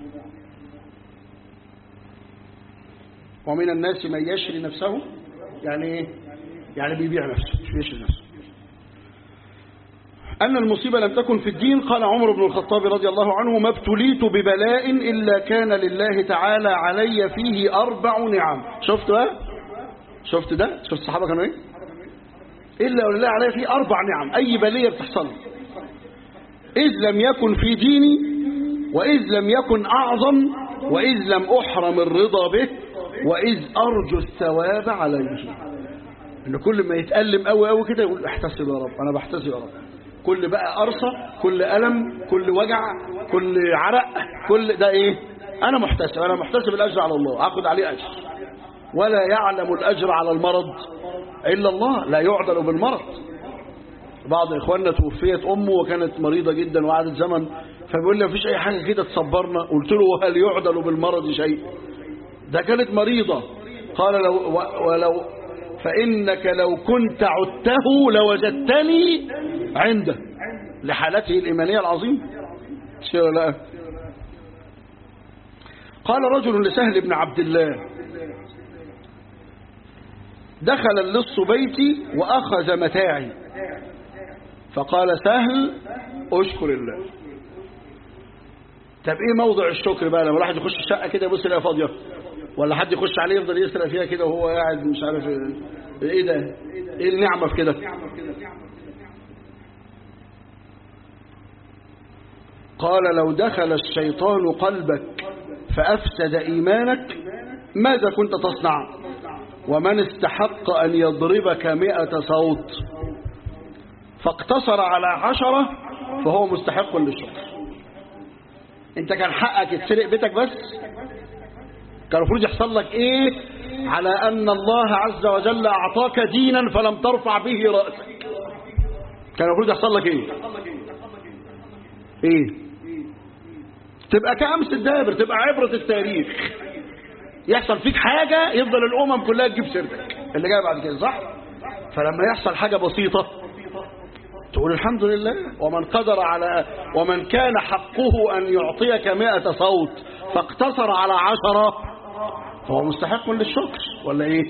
ومن الناس من يشري نفسه يعني ايه يعني بيبيع نفسه مش بيشري نفسه أن المصيبة لم تكن في الدين قال عمر بن الخطاب رضي الله عنه ما ابتليت ببلاء إلا كان لله تعالى علي فيه أربع نعم شفت بقى شفت ده شفت الصحابة كانوا ايه إلا ولله علي فيه أربع نعم أي بلية بتحصل إذ لم يكن في ديني وإذ لم يكن أعظم وإذ لم أحرم الرضا به وإذ أرجو الثواب عليه إن كل ما يتألم قوي قوي كده يقول احتسب يا رب أنا بحتسب يا رب كل بقى قرصة كل ألم كل وجع كل عرق كل ده إيه أنا محتسب أنا محتسب الأجر على الله أخذ عليه أجر ولا يعلم الأجر على المرض إلا الله لا يعدل بالمرض بعض إخواننا توفيت أمه وكانت مريضة جدا وقعدت زمن فبيقول لي مفيش أي حاجة كده تصبرنا قلت له وهل يعدل بالمرض شيء ده كانت مريضة قال لو ولو فإنك لو كنت عدته لوجدتني عنده لحالته الإيمانية العظيمة شيء لا قال رجل لسهل بن عبد الله دخل اللص بيتي وأخذ متاعي فقال سهل أشكر الله طب ايه موضع الشكر بقى لما الواحد يخش الشقه كده يبص يلاقيها فاضيه ولا حد يخش عليه يفضل يسرق فيها كده وهو قاعد مش عارف ايه ده ايه النعمه في كده قال لو دخل الشيطان قلبك فافسد ايمانك ماذا كنت تصنع ومن استحق ان يضربك مئة صوت فاقتصر على عشرة فهو مستحق للشكر انت كان حقك يتسرق بيتك بس كان المفروض يحصل لك ايه على ان الله عز وجل اعطاك دينا فلم ترفع به رأسك كان المفروض يحصل لك ايه ايه تبقى كأمس الدابر تبقى عبرة التاريخ يحصل فيك حاجة يفضل الأمم كلها تجيب سيرتك اللي جاي بعد كده صح فلما يحصل حاجة بسيطة تقول الحمد لله ومن قدر على ومن كان حقه أن يعطيك مئة صوت فاقتصر على عشرة فهو مستحق للشكر ولا ايه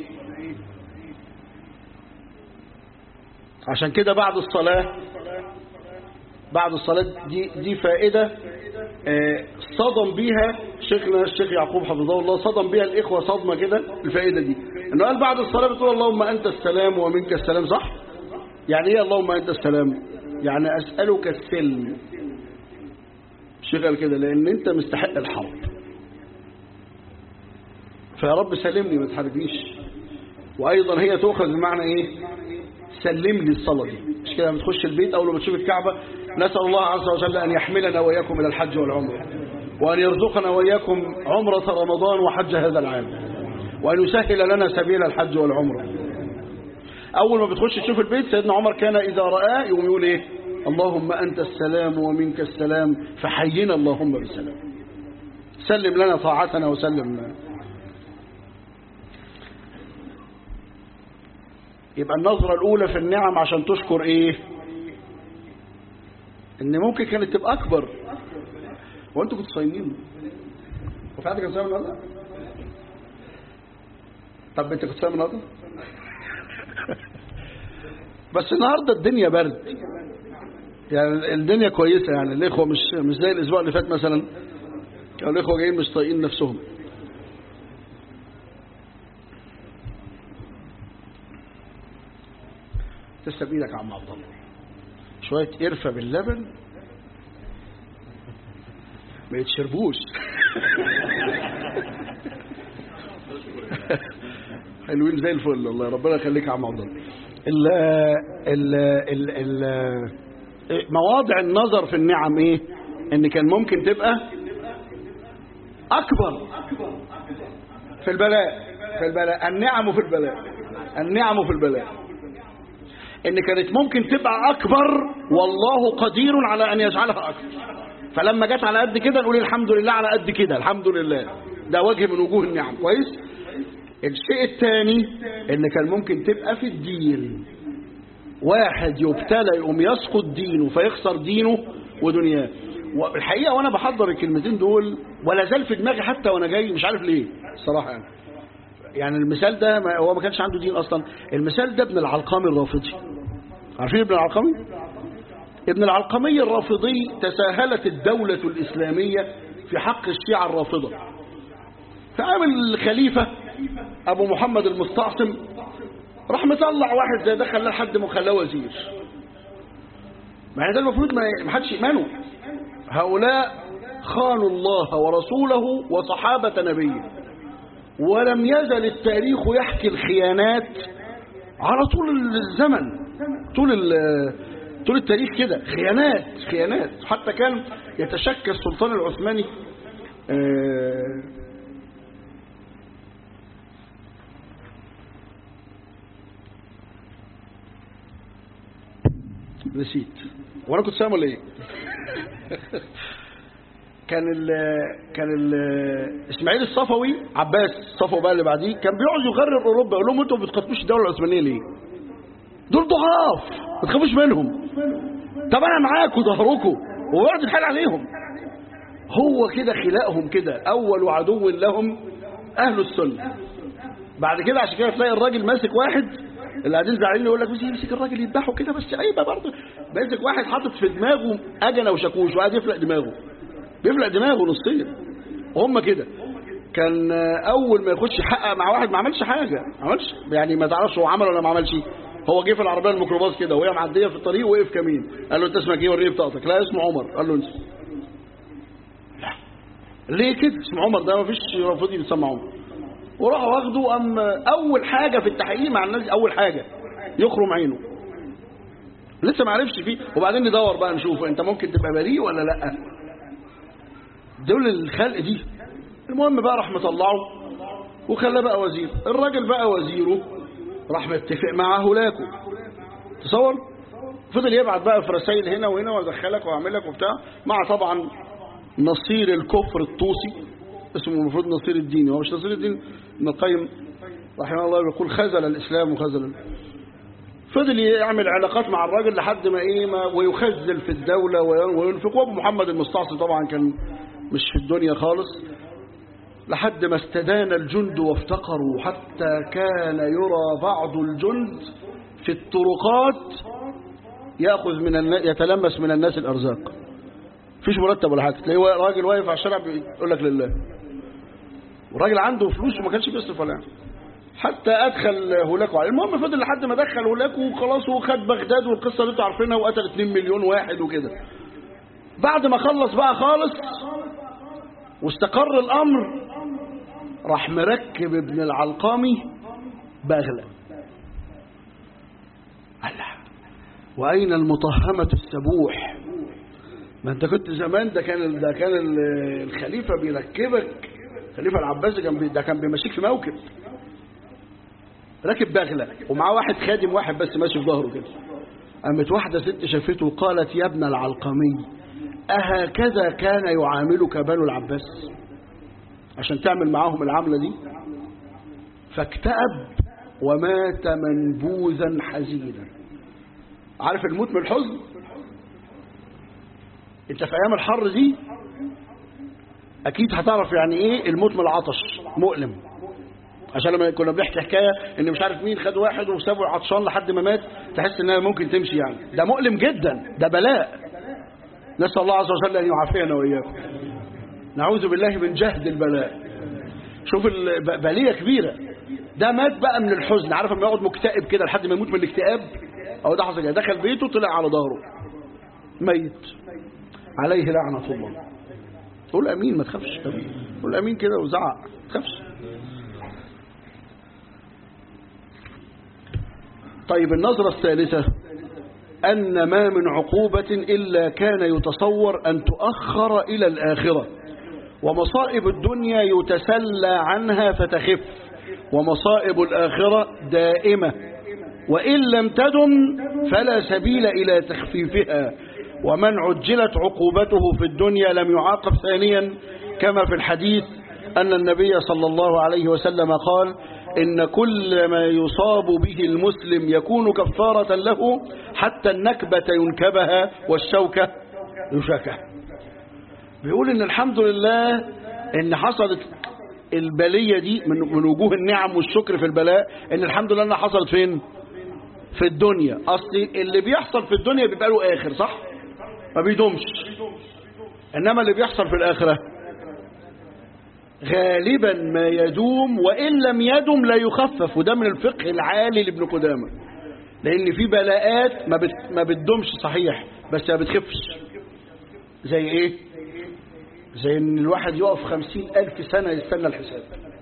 عشان كده بعد الصلاة بعد الصلاة دي, دي فائدة آه، صدم بيها شيخنا الشيخ يعقوب حفظه الله صدم بيها الإخوة صدمة كده الفائدة دي انه قال بعد الصلاة بتقول اللهم أنت السلام ومنك السلام صح يعني ايه اللهم أنت السلام يعني أسألك السلم الشيخ قال كده لأن أنت مستحق الحرب فيا رب سلمني ما تحاربنيش وأيضا هي تؤخذ بمعنى إيه سلم لي الصلاة دي مش كده لما تخش البيت أول ما تشوف الكعبة نسأل الله عز وجل أن يحملنا وإياكم إلى الحج والعمرة وأن يرزقنا وإياكم عمرة رمضان وحج هذا العام وأن يسهل لنا سبيل الحج والعمرة أول ما بتخش تشوف البيت سيدنا عمر كان إذا رآه يقوم يقول إيه اللهم أنت السلام ومنك السلام فحينا اللهم بالسلام سلم لنا طاعتنا وسلم لنا يبقى النظرة الأولى في النعم عشان تشكر إيه إن ممكن كانت تبقى أكبر وأنتوا كنتوا صايمين وفي حد كان صايم النهارده؟ طب أنت كنت صايم النهارده؟ بس النهارده الدنيا برد يعني الدنيا كويسة يعني الإخوة مش مش زي الأسبوع اللي فات مثلا كانوا الإخوة جايين مش طايقين نفسهم تسلم ايدك يا عم عبد الله شويه قرفه باللبن ما يتشربوش حلوين زي الفل الله ربنا يخليك يا عم عبد الله ال ال ال ال مواضع النظر في النعم ايه ان كان ممكن تبقى اكبر في البلاء في البلاء النعم في البلاء النعم في البلاء ان كانت ممكن تبقى اكبر والله قدير على ان يجعلها اكبر فلما جت على قد كده نقول الحمد لله على قد كده الحمد لله ده وجه من وجوه النعم كويس الشيء الثاني ان كان ممكن تبقى في الدين واحد يبتلى يقوم يسقط دينه فيخسر دينه ودنياه والحقيقه وانا بحضر الكلمتين دول ولا زال في دماغي حتى وانا جاي مش عارف ليه الصراحه يعني يعني المثال ده ما هو ما كانش عنده دين اصلا المثال ده ابن العلقمي الرافضي عارفين ابن العلقمي ابن العلقمي الرافضي تساهلت الدولة الإسلامية في حق الشيعة الرافضة فعامل الخليفة أبو محمد المستعصم راح مطلع واحد زي ده خلاه لحد ما خلاه وزير مع ده المفروض ما حدش يأمنه هؤلاء خانوا الله ورسوله وصحابة نبيه ولم يزل التاريخ يحكي الخيانات على طول الزمن طول طول التاريخ كده خيانات خيانات حتى كان يتشكى السلطان العثماني آه نسيت وانا كنت سامع ولا ايه كان ال كان ال اسماعيل الصفوي عباس الصفوي بقى اللي بعديه كان بيقعد يغرر اوروبا يقول لهم انتوا ما بتخافوش الدوله العثمانيه ليه؟ دول ضعاف ما تخافوش منهم طب انا معاكم ظهركم ويقعد يتحايل عليهم هو كده خلاقهم كده اول عدو لهم اهل السنه بعد كده عشان كده تلاقي الراجل ماسك واحد اللي قاعدين زعلانين يقول لك بس يمسك الراجل يذبحه كده بس عيبه برضه ماسك واحد حاطط في دماغه اجنه وشاكوش وقاعد يفلق دماغه بيفلق دماغه نصين هم كده كان اول ما ياخدش حق مع واحد ما عملش حاجه ما عملش يعني ما تعرفش هو عمل ولا ما عملش هو جه في العربيه الميكروباص كده وهي معديه في الطريق وقف كمين قال له انت اسمك ايه وريني بطاقتك لا اسمه عمر قال له انت لا ليه كده اسم عمر ده ما فيش رافضي بيتسمى عمر وراح واخده ام اول حاجه في التحقيق مع الناس اول حاجه يخرم عينه لسه ما عرفش فيه وبعدين ندور بقى نشوف انت ممكن تبقى بريء ولا لا دول الخلق دي المهم بقى راح مطلعه وخلاه بقى وزير الراجل بقى وزيره راح متفق مع هولاكو تصور فضل يبعت بقى في رسائل هنا وهنا وادخلك واعمل لك وبتاع مع طبعا نصير الكفر الطوسي اسمه المفروض نصير الدين هو مش نصير الدين ابن القيم رحمه الله يقول خزل الاسلام وخزل فضل يعمل علاقات مع الراجل لحد ما ايه ما ويخزل في الدوله وينفق وابو محمد المستعصم طبعا كان مش في الدنيا خالص لحد ما استدان الجند وافتقروا حتى كان يرى بعض الجند في الطرقات ياخذ من الناس يتلمس من الناس الارزاق فيش مرتب ولا حاجه تلاقيه راجل واقف على الشارع بيقول لك لله والراجل عنده فلوس وما كانش بيصرف ولا حتى ادخل هولاكو عليه المهم فضل لحد ما دخل هولاكو وخلاص وخد بغداد والقصه اللي انتوا عارفينها وقتل 2 مليون واحد وكده بعد ما خلص بقى خالص واستقر الامر راح مركب ابن العلقامي بغلة الله واين المطهمه السبوح ما انت كنت زمان ده كان ده كان الخليفه بيركبك الخليفه العباسي كان بي ده كان بيمشيك في موكب راكب بغله ومعاه واحد خادم واحد بس ماشي في ظهره كده قامت واحده ست شافته وقالت يا ابن العلقمي أهكذا كان يعاملك بنو العباس عشان تعمل معاهم العملة دي فاكتئب ومات منبوذا حزينا عارف الموت من الحزن انت في ايام الحر دي اكيد هتعرف يعني ايه الموت من العطش مؤلم عشان لما كنا بنحكي حكايه ان مش عارف مين خد واحد وسابه عطشان لحد ما مات تحس انها ممكن تمشي يعني ده مؤلم جدا ده بلاء نسال الله عز وجل ان يعافينا واياكم نعوذ بالله من جهد البلاء شوف بليه كبيره ده مات بقى من الحزن عارف لما يقعد مكتئب كده لحد ما يموت من الاكتئاب او ده حصل دخل بيته طلع على ظهره ميت عليه لعنه الله قول امين ما تخافش قول امين كده وزعق ما تخافش طيب النظرة الثالثة أن ما من عقوبة إلا كان يتصور أن تؤخر إلى الآخرة ومصائب الدنيا يتسلى عنها فتخف ومصائب الآخرة دائمة وإن لم تدم فلا سبيل إلى تخفيفها ومن عجلت عقوبته في الدنيا لم يعاقب ثانيا كما في الحديث أن النبي صلى الله عليه وسلم قال إن كل ما يصاب به المسلم يكون كفارة له حتى النكبة ينكبها والشوكة يشكى بيقول إن الحمد لله إن حصلت البلية دي من, من وجوه النعم والشكر في البلاء إن الحمد لله إنها حصلت فين في الدنيا أصل اللي بيحصل في الدنيا بيبقى له آخر صح ما بيدومش إنما اللي بيحصل في الآخرة غالبا ما يدوم وإن لم يدم لا يخفف وده من الفقه العالي لابن قدامة لأن في بلاءات ما, بت ما بتدومش صحيح بس ما بتخفش زي إيه زي إن الواحد يقف خمسين ألف سنة يستنى الحساب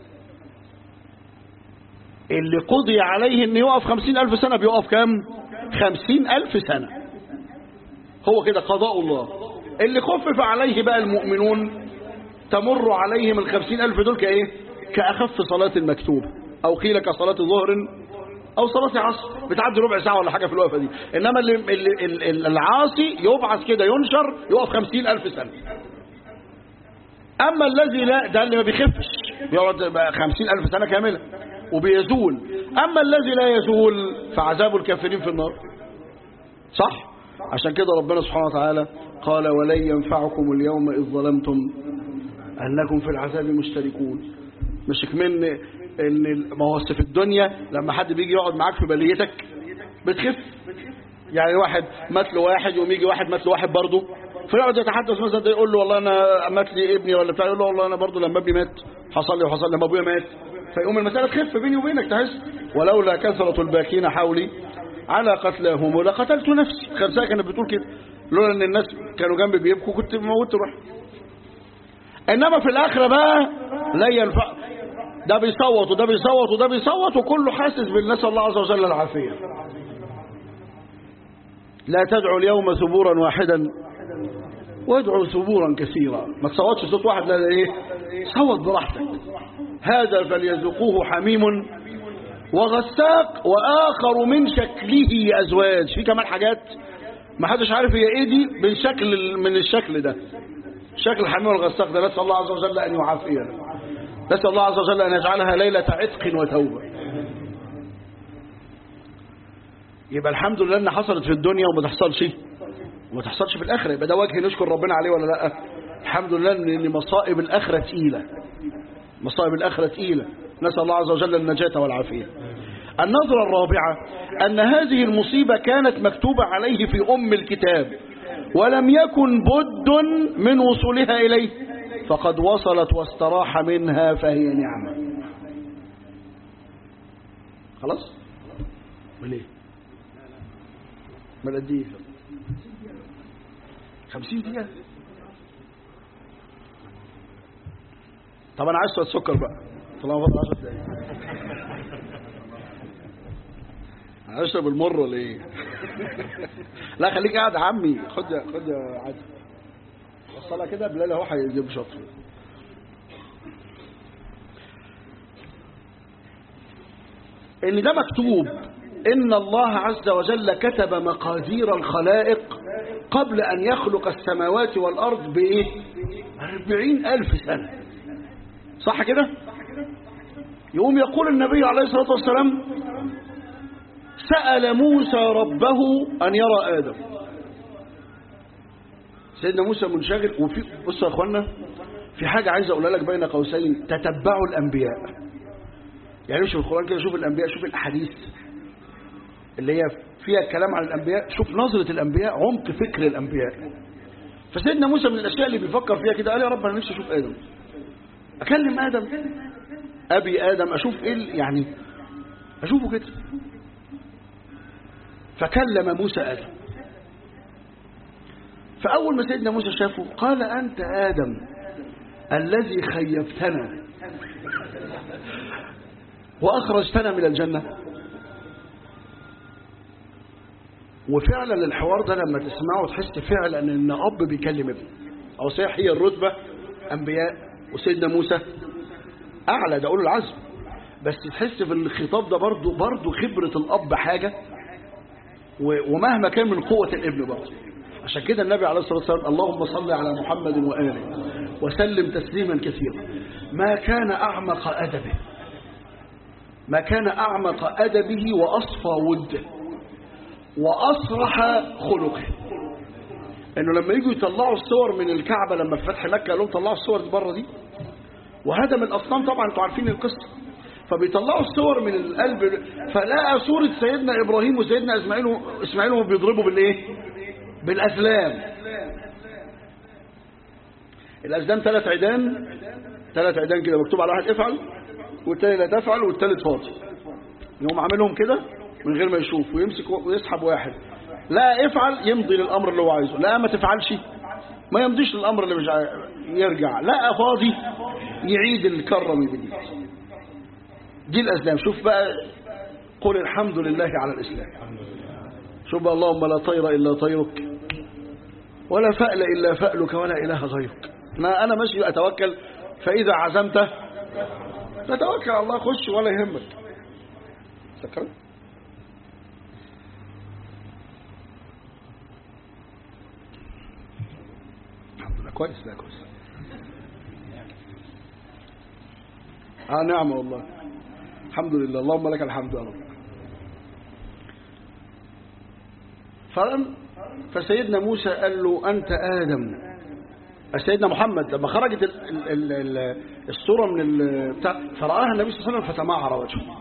اللي قضي عليه إن يقف خمسين ألف سنة بيقف كام خمسين ألف سنة هو كده قضاء الله اللي خفف عليه بقى المؤمنون تمر عليهم الخمسين ألف دول كإيه كأخف صلاة المكتوبة أو قيل كصلاة ظهر أو صلاة عصر بتعدي ربع ساعة ولا حاجة في الوقفة دي إنما اللي اللي اللي العاصي يبعث كده ينشر يقف خمسين ألف سنة أما الذي لا ده اللي ما بيخفش يقعد خمسين ألف سنة كاملة وبيزول أما الذي لا يزول فعذاب الكافرين في النار صح عشان كده ربنا سبحانه وتعالى قال ولن ينفعكم اليوم إذ ظلمتم أنكم في العذاب مشتركون مش كمان ان ما هو في الدنيا لما حد بيجي يقعد معاك في بليتك بتخف يعني واحد مات له واحد يقوم يجي واحد مات له واحد برضه فيقعد يتحدث مثلا ده يقول له والله انا مات لي ابني ولا بتاع يقول له والله انا برضه لما ابني مات حصل لي وحصل لما ابويا مات فيقوم المساله تخف بيني وبينك تحس ولولا كثره الباكين حولي على قتلاهم ولقتلت نفسي خمسة كانت بتقول كده لولا ان الناس كانوا جنبي بيبكوا كنت موت روح انما في الاخره بقى لا ينفع ده بيصوت وده بيصوت وده بيصوت وكله حاسس بالناس الله عز وجل العافيه لا تدعوا اليوم ثبورا واحدا وادعوا ثبورا كثيرا ما تصوتش صوت واحد لا ايه صوت براحتك هذا فليذوقوه حميم وغساق واخر من شكله ازواج في كمان حاجات ما حدش عارف هي ايه دي من شكل من الشكل ده شكل الحميم والغساق ده نسال الله عز وجل ان يعافينا نسال الله عز وجل ان يجعلها ليله عتق وتوبه يبقى الحمد لله ان حصلت في الدنيا وما تحصلش وما تحصلش في الاخره يبقى ده وجه نشكر ربنا عليه ولا لا الحمد لله ان مصائب الاخره ثقيله مصائب الاخره ثقيله نسال الله عز وجل النجاه والعافيه النظرة الرابعة أن هذه المصيبة كانت مكتوبة عليه في أم الكتاب ولم يكن بد من وصولها إليه فقد وصلت واستراح منها فهي نعمة خلاص من ايه من قد ايه خمسين دقيقة طب انا عايز شوية سكر بقى طالما فاضل 10 دقايق هشرب المر ولا ايه لا خليك قاعد يا عمي خد يا خد يا عادل وصلها كده بلال اهو هيجيب شطر ان ده مكتوب ان الله عز وجل كتب مقادير الخلائق قبل ان يخلق السماوات والارض بايه أربعين الف سنة صح كده يقوم يقول النبي عليه الصلاة والسلام سأل موسى ربه أن يرى آدم سيدنا موسى منشغل وفي بصوا يا اخوانا في حاجة عايز اقولها لك بين قوسين تتبعوا الانبياء يعني مش في القرآن كده شوف الانبياء شوف الاحاديث اللي هي فيها الكلام عن الانبياء شوف نظرة الانبياء عمق فكر الانبياء فسيدنا موسى من الاشياء اللي بيفكر فيها كده قال يا رب انا نفسي اشوف ادم اكلم ادم ابي ادم اشوف ايه يعني اشوفه كده فكلم موسى ادم فأول ما سيدنا موسى شافه قال أنت آدم الذي خيبتنا وأخرجتنا من الجنة وفعلا الحوار ده لما تسمعه تحس فعلا ان اب بيكلم ابنه او صحيح هي الرتبه انبياء وسيدنا موسى اعلى ده اولو العزم بس تحس في الخطاب ده برضه برضه خبره الاب حاجه ومهما كان من قوه الابن برضه عشان كده النبي عليه الصلاة والسلام اللهم صل على محمد وآله وسلم تسليما كثيرا ما كان أعمق أدبه ما كان أعمق أدبه وأصفى وده وأصرح خلقه إنه لما يجوا يطلعوا الصور من الكعبة لما في فتح مكة لهم طلعوا الصور دي بره دي وهدم الأصنام طبعا انتوا عارفين القصة فبيطلعوا الصور من القلب فلقى صورة سيدنا إبراهيم وسيدنا إسماعيل إسماعيل وهم بيضربوا بالإيه؟ بالأسلام الأزلام ثلاث عيدان ثلاث عيدان كده مكتوب على واحد افعل والتاني لا تفعل والتالت فاضي يقوم عاملهم كده من غير ما يشوف ويمسك ويسحب واحد لا افعل يمضي للأمر اللي هو عايزه لا ما تفعلش ما يمضيش للأمر اللي مش عاي... يرجع لا فاضي يعيد الكرة من جديد دي الأسلام شوف بقى قل الحمد لله على الإسلام شوف بقى اللهم لا طير إلا طيرك ولا فأل إلا فألك ولا إله غيرك ما أنا ماشي أتوكل فإذا عزمت فتوكل على الله خش ولا يهمك سكرت الحمد لله كويس لا كويس اه نعمة والله الحمد لله اللهم لك الحمد يا رب فلم فسيدنا موسى قال له أنت آدم سيدنا محمد لما خرجت ال ال ال الصورة من بتاع فرآها النبي صلى الله عليه وسلم فتمعر وجهه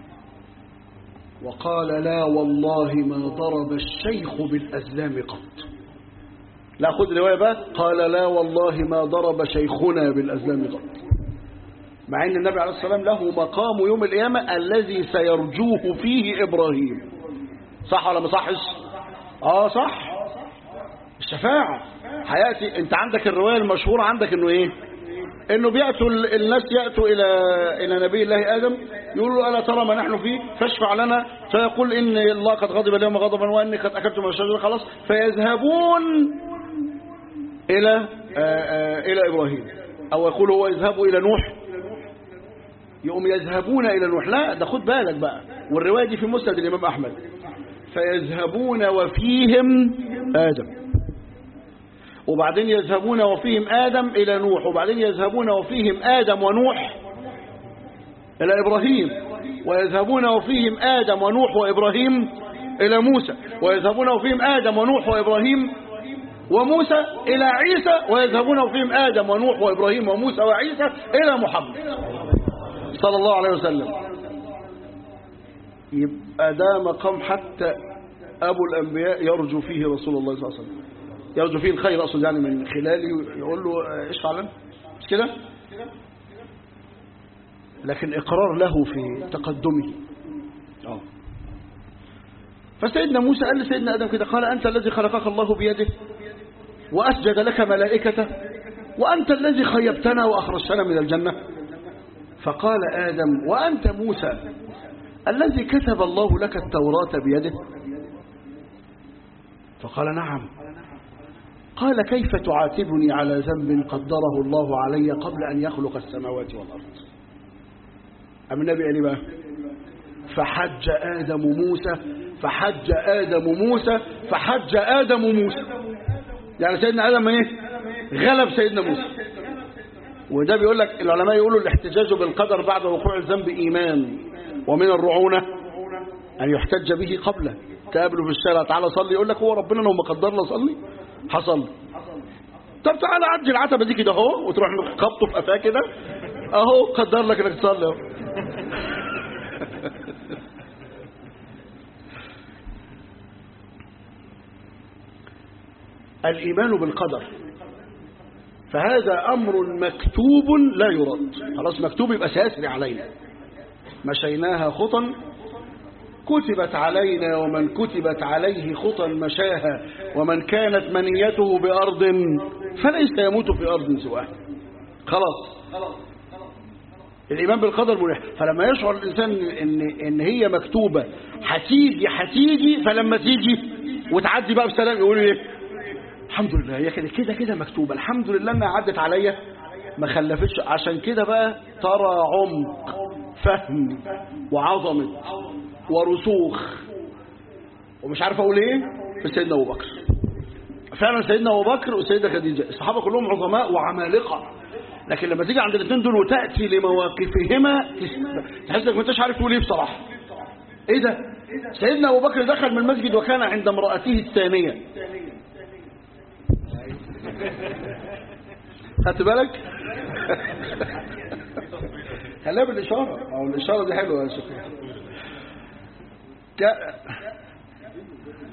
وقال لا والله ما ضرب الشيخ بالأزلام قط لا خذ رواية بقى قال لا والله ما ضرب شيخنا بالأزلام قط مع ان النبي عليه الصلاة والسلام له مقام يوم القيامة الذي سيرجوه فيه إبراهيم صح ولا ما صحش اه صح الشفاعة حياتي انت عندك الرواية المشهورة عندك انه ايه انه بيأتوا الناس يأتوا الى الى نبي الله ادم يقولوا له الا ترى ما نحن فيه فاشفع لنا فيقول ان الله قد غضب اليوم غضبا واني قد اكلت من الشجره خلاص فيذهبون الى آآ آآ الى ابراهيم او يقول هو يذهبوا الى نوح يقوم يذهبون الى نوح لا ده خد بالك بقى والروايه دي في مسند الامام احمد فيذهبون وفيهم ادم وبعدين يذهبون وفيهم آدم إلى نوح وبعدين يذهبون وفيهم آدم ونوح إلى إبراهيم ويذهبون وفيهم آدم ونوح وإبراهيم إلى موسى ويذهبون وفيهم آدم ونوح وإبراهيم وموسى إلى عيسى ويذهبون وفيهم آدم ونوح وإبراهيم وموسى وعيسى إلى محمد صلى الله عليه وسلم يبقى ده مقام حتى أبو الأنبياء يرجو فيه رسول الله صلى الله عليه وسلم يرجو فيه الخير أقصد يعني من خلاله يقول له اشفع لنا مش كده لكن إقرار له في تقدمه أوه. فسيدنا موسى قال لسيدنا آدم كده قال أنت الذي خلقك الله بيده وأسجد لك ملائكته وأنت الذي خيبتنا وأخرجتنا من الجنة فقال آدم وأنت موسى الذي كتب الله لك التوراة بيده فقال نعم قال كيف تعاتبني على ذنب قدره الله علي قبل أن يخلق السماوات والأرض أم النبي قال بقى فحج آدم موسى فحج آدم موسى فحج آدم موسى يعني سيدنا آدم ايه غلب سيدنا موسى وده بيقول لك العلماء يقولوا الاحتجاج بالقدر بعد وقوع الذنب إيمان ومن الرعونة أن يحتج به قبله تقابله في الشارع تعالى صلي يقول لك هو ربنا لو ما قدر لي اصلي حصل طب تعالى عدي العتبه دي كده اهو وتروح خبطه في قفاه كده اهو قدر لك انك تصلي اهو الايمان بالقدر فهذا امر مكتوب لا يرد خلاص مكتوب يبقى سيسري علينا مشيناها خطا كتبت علينا ومن كتبت عليه خطى مشاها ومن كانت منيته بأرض فليس يموت في أرض سواها خلاص الإيمان بالقدر مريح فلما يشعر الإنسان إن, إن هي مكتوبة هتيجي هتيجي فلما تيجي وتعدي بقى بسلام يقولوا إيه الحمد لله هي كده كده كده مكتوبة الحمد لله إنها عدت عليا ما خلفتش عشان كده بقى ترى عمق فهم وعظمة ورسوخ ومش عارف اقول ايه في سيدنا ابو بكر فعلا سيدنا ابو بكر وسيدة خديجه الصحابه كلهم عظماء وعمالقه لكن لما تيجي عند الاثنين دول وتاتي لمواقفهما تحس انك ما انتش عارف تقول ايه بصراحه ايه ده سيدنا ابو بكر دخل من المسجد وكان عند امراته الثانيه خدت بالك خليها بالاشاره او الاشاره دي حلوه يا شيخ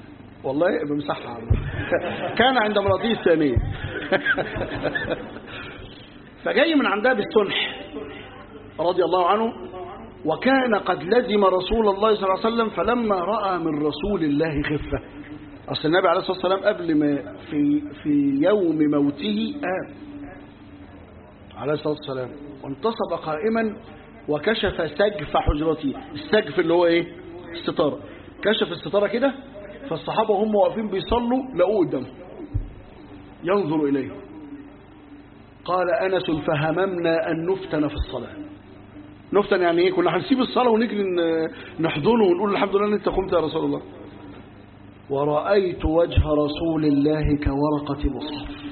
والله بمسحها كان عند امراته الثانية فجاي من عندها بالسنح رضي الله عنه وكان قد لزم رسول الله صلى الله عليه وسلم فلما رأى من رسول الله خفة أصل النبي عليه الصلاة والسلام قبل ما في, في يوم موته آم عليه الصلاة والسلام وانتصب قائما وكشف سقف حجرته السقف اللي هو ايه الستارة كشف الستارة كده فالصحابة هم واقفين بيصلوا لقوه قدامه ينظر إليه قال أنس فهممنا أن نفتن في الصلاة نفتن يعني ايه كنا هنسيب الصلاة ونجري نحضنه ونقول الحمد لله ان انت قمت يا رسول الله ورأيت وجه رسول الله كورقة مصحف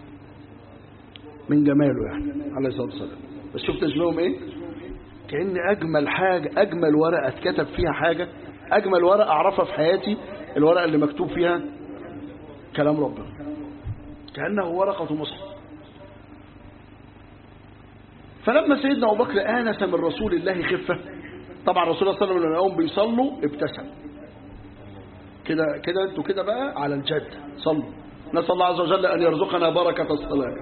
من جماله يعني عليه الصلاة والسلام بس شفت تشبههم ايه كأن أجمل حاجة أجمل ورقة اتكتب فيها حاجة أجمل ورقة أعرفها في حياتي الورقة اللي مكتوب فيها كلام ربنا كأنه ورقة مصحف فلما سيدنا أبو بكر آنس من رسول الله خفة طبعا رسول الله صلى الله عليه وسلم لما يقوم بيصلوا ابتسم كده كده انتوا كده بقى على الجد صلوا نسأل الله عز وجل أن يرزقنا بركة الصلاة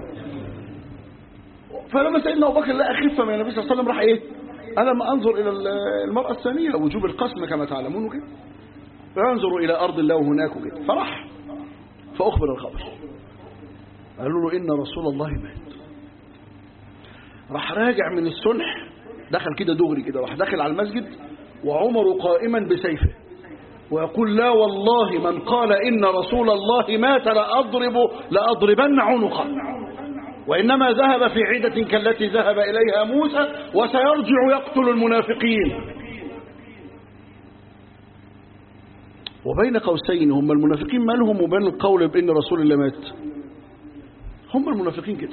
فلما سيدنا أبو بكر لقى خفة من النبي صلى الله عليه وسلم راح إيه أنا لما أنظر إلى المرأة الثانية وجوب القسم كما تعلمون وكده فينظر إلى أرض الله هناك وكده فراح فأخبر الخبر قالوا له إن رسول الله مات راح راجع من الصلح دخل كده دغري كده راح داخل على المسجد وعمر قائما بسيفه ويقول لا والله من قال إن رسول الله مات لأضرب لأضربن عنقه وإنما ذهب في عدة كالتي ذهب إليها موسى وسيرجع يقتل المنافقين وبين قوسين هم المنافقين مالهم وبين القول بأن رسول الله مات هم المنافقين كده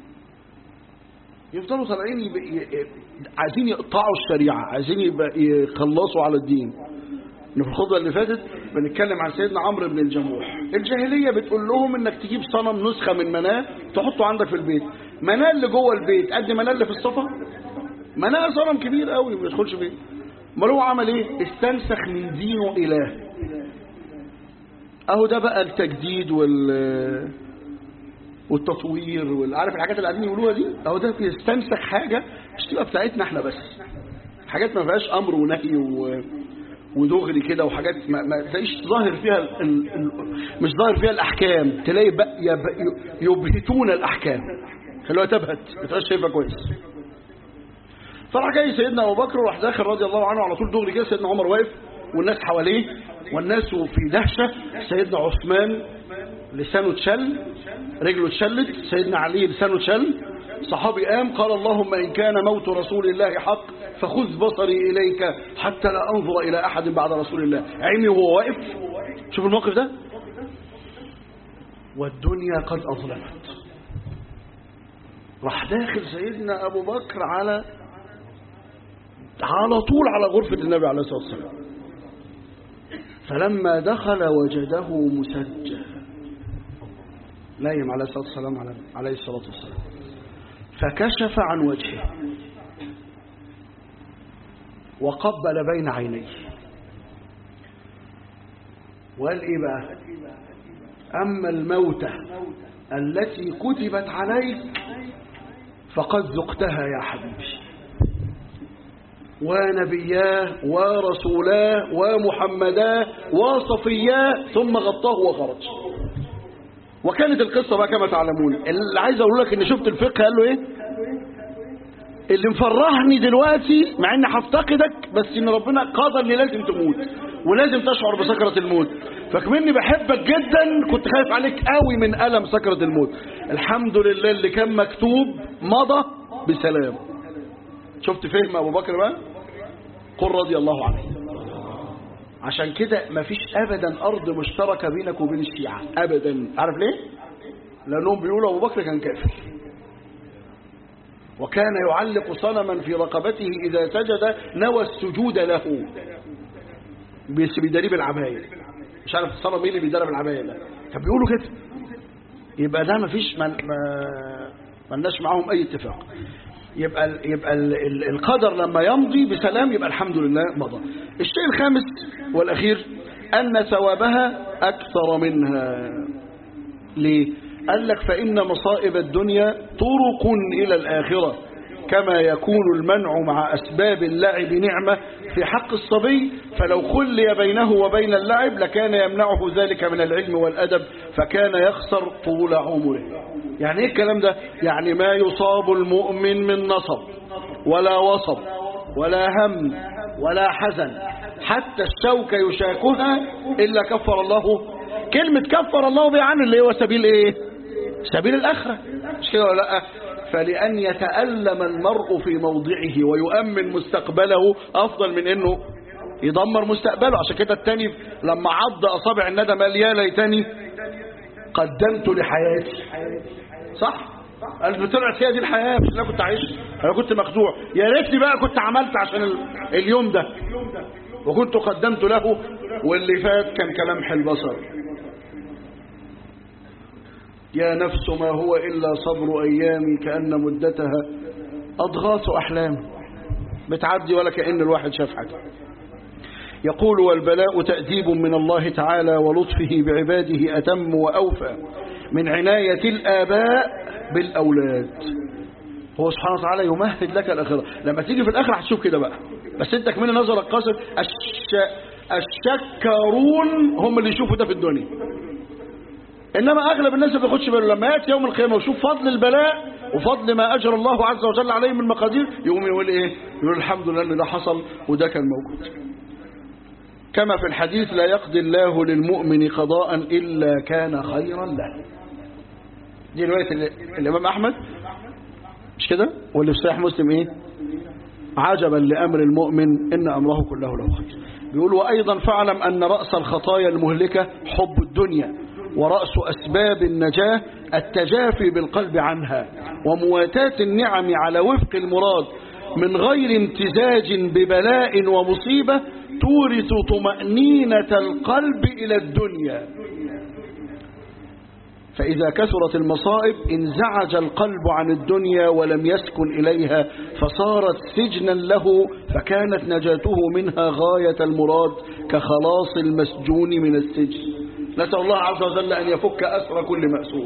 يفضلوا طالعين يب... ي... عايزين يقطعوا الشريعة عايزين يبقى يخلصوا على الدين إن في الخطبة اللي فاتت بنتكلم عن سيدنا عمرو بن الجموح الجاهلية بتقول لهم انك تجيب صنم نسخة من مناه تحطه عندك في البيت مناه اللي جوه البيت قد مناه اللي في الصفا مناه صنم كبير قوي ما يدخلش فيه امال هو عمل ايه استنسخ من دينه اله اهو ده بقى التجديد وال والتطوير والعارف الحاجات اللي قاعدين يقولوها دي اهو ده بيستنسخ حاجه مش تبقى بتاعتنا احنا بس حاجات ما فيهاش امر ونهي و... ودغري كده وحاجات ما, ما تلاقيش ظاهر فيها ال... ال... ال... مش ظاهر فيها الاحكام تلاقي بق... يب... يبهتون الاحكام خلوها تبهت ما تبقاش شايفها كويس فراح جاي سيدنا ابو بكر وراح داخل رضي الله عنه على طول دغري كده سيدنا عمر واقف والناس حواليه والناس في دهشه سيدنا عثمان لسانه اتشل رجله اتشلت سيدنا علي لسانه اتشل صحابي قام قال اللهم إن كان موت رسول الله حق فخذ بصري إليك حتى لا أنظر إلى أحد بعد رسول الله عيني وهو واقف شوف الموقف ده والدنيا قد أظلمت راح داخل سيدنا أبو بكر على على طول على غرفة النبي عليه الصلاة والسلام فلما دخل وجده مسجل نايم عليه الصلاة والسلام على عليه الصلاة والسلام فكشف عن وجهه وقبل بين عينيه وقال ايه بقى اما الموتة التي كتبت عليك فقد ذقتها يا حبيبي ونبياه ورسولاه ومحمداه وصفياه ثم غطاه وخرج وكانت القصة بقى كما تعلمون اللي عايز اقول لك ان شفت الفقه قال له ايه اللي مفرحني دلوقتي مع اني هفتقدك بس ان ربنا قادر اني لازم تموت ولازم تشعر بسكرة الموت فكمني بحبك جدا كنت خايف عليك قوي من ألم سكرة الموت الحمد لله اللي كان مكتوب مضى بسلام شفت فهم ابو بكر بقى قل رضي الله عنه عشان كده مفيش ابدا ارض مشتركه بينك وبين الشيعه ابدا عارف ليه لانهم بيقولوا ابو بكر كان كافر وكان يعلق صنما في رقبته اذا سجد نوى السجود له بس بيدريب العبايه مش عارف الصنم ايه اللي بيدرب العبايه ده فبيقولوا كده يبقى ده مفيش من ما ملناش معاهم اي اتفاق يبقى ال يبقى ال ال القدر لما يمضي بسلام يبقى الحمد لله مضى الشيء الخامس والأخير أن ثوابها أكثر منها ليه؟ قال لك فإن مصائب الدنيا طرق إلى الآخرة كما يكون المنع مع أسباب اللعب نعمة في حق الصبي فلو خلي بينه وبين اللعب لكان يمنعه ذلك من العلم والأدب فكان يخسر طول عمره يعني ايه الكلام ده يعني ما يصاب المؤمن من نصب ولا وصب ولا هم ولا حزن حتى الشوكة يشاكها إلا كفر الله كلمة كفر الله بها عنه اللي هو سبيل ايه سبيل الآخرة مش كده ولا لا فلأن يتألم المرء في موضعه ويؤمن مستقبله أفضل من أنه يدمر مستقبله عشان كده التاني لما عض أصابع الندم قال يا ليتني قدمت لحياتي صح قال طلعت هي دي الحياة مش انا كنت عايش انا كنت مخدوع يا ريتني بقى كنت عملت عشان ال... اليوم ده وكنت قدمت له واللي فات كان كلمح البصر يا نفس ما هو إلا صبر أيامي كأن مدتها أضغاث أحلام بتعدي ولا كأن الواحد شاف حاجة يقول والبلاء تأديب من الله تعالى ولطفه بعباده أتم وأوفى من عناية الآباء بالأولاد هو سبحانه وتعالى يمهد لك الآخرة لما تيجي في الآخرة هتشوف كده بقى بس انت كمان نظرك قاصر الش... الشكرون هم اللي يشوفوا ده في الدنيا إنما أغلب الناس ما بياخدش باله لما يأتي يوم القيامة ويشوف فضل البلاء وفضل ما أجر الله عز وجل عليه من مقادير يقوم يقول إيه يقول الحمد لله إن ده حصل وده كان موجود كما في الحديث لا يقضي الله للمؤمن قضاء إلا كان خيرا له دي رواية الإمام أحمد مش كده واللي في صحيح مسلم إيه عجبا لأمر المؤمن إن أمره كله له خير بيقول وأيضا فاعلم أن رأس الخطايا المهلكة حب الدنيا ورأس أسباب النجاة التجافي بالقلب عنها ومواتاة النعم على وفق المراد من غير امتزاج ببلاء ومصيبة تورث طمأنينة القلب إلى الدنيا فإذا كثرت المصائب انزعج القلب عن الدنيا ولم يسكن إليها فصارت سجنا له فكانت نجاته منها غاية المراد كخلاص المسجون من السجن نسأل الله عز وجل أن يفك أسر كل مأسور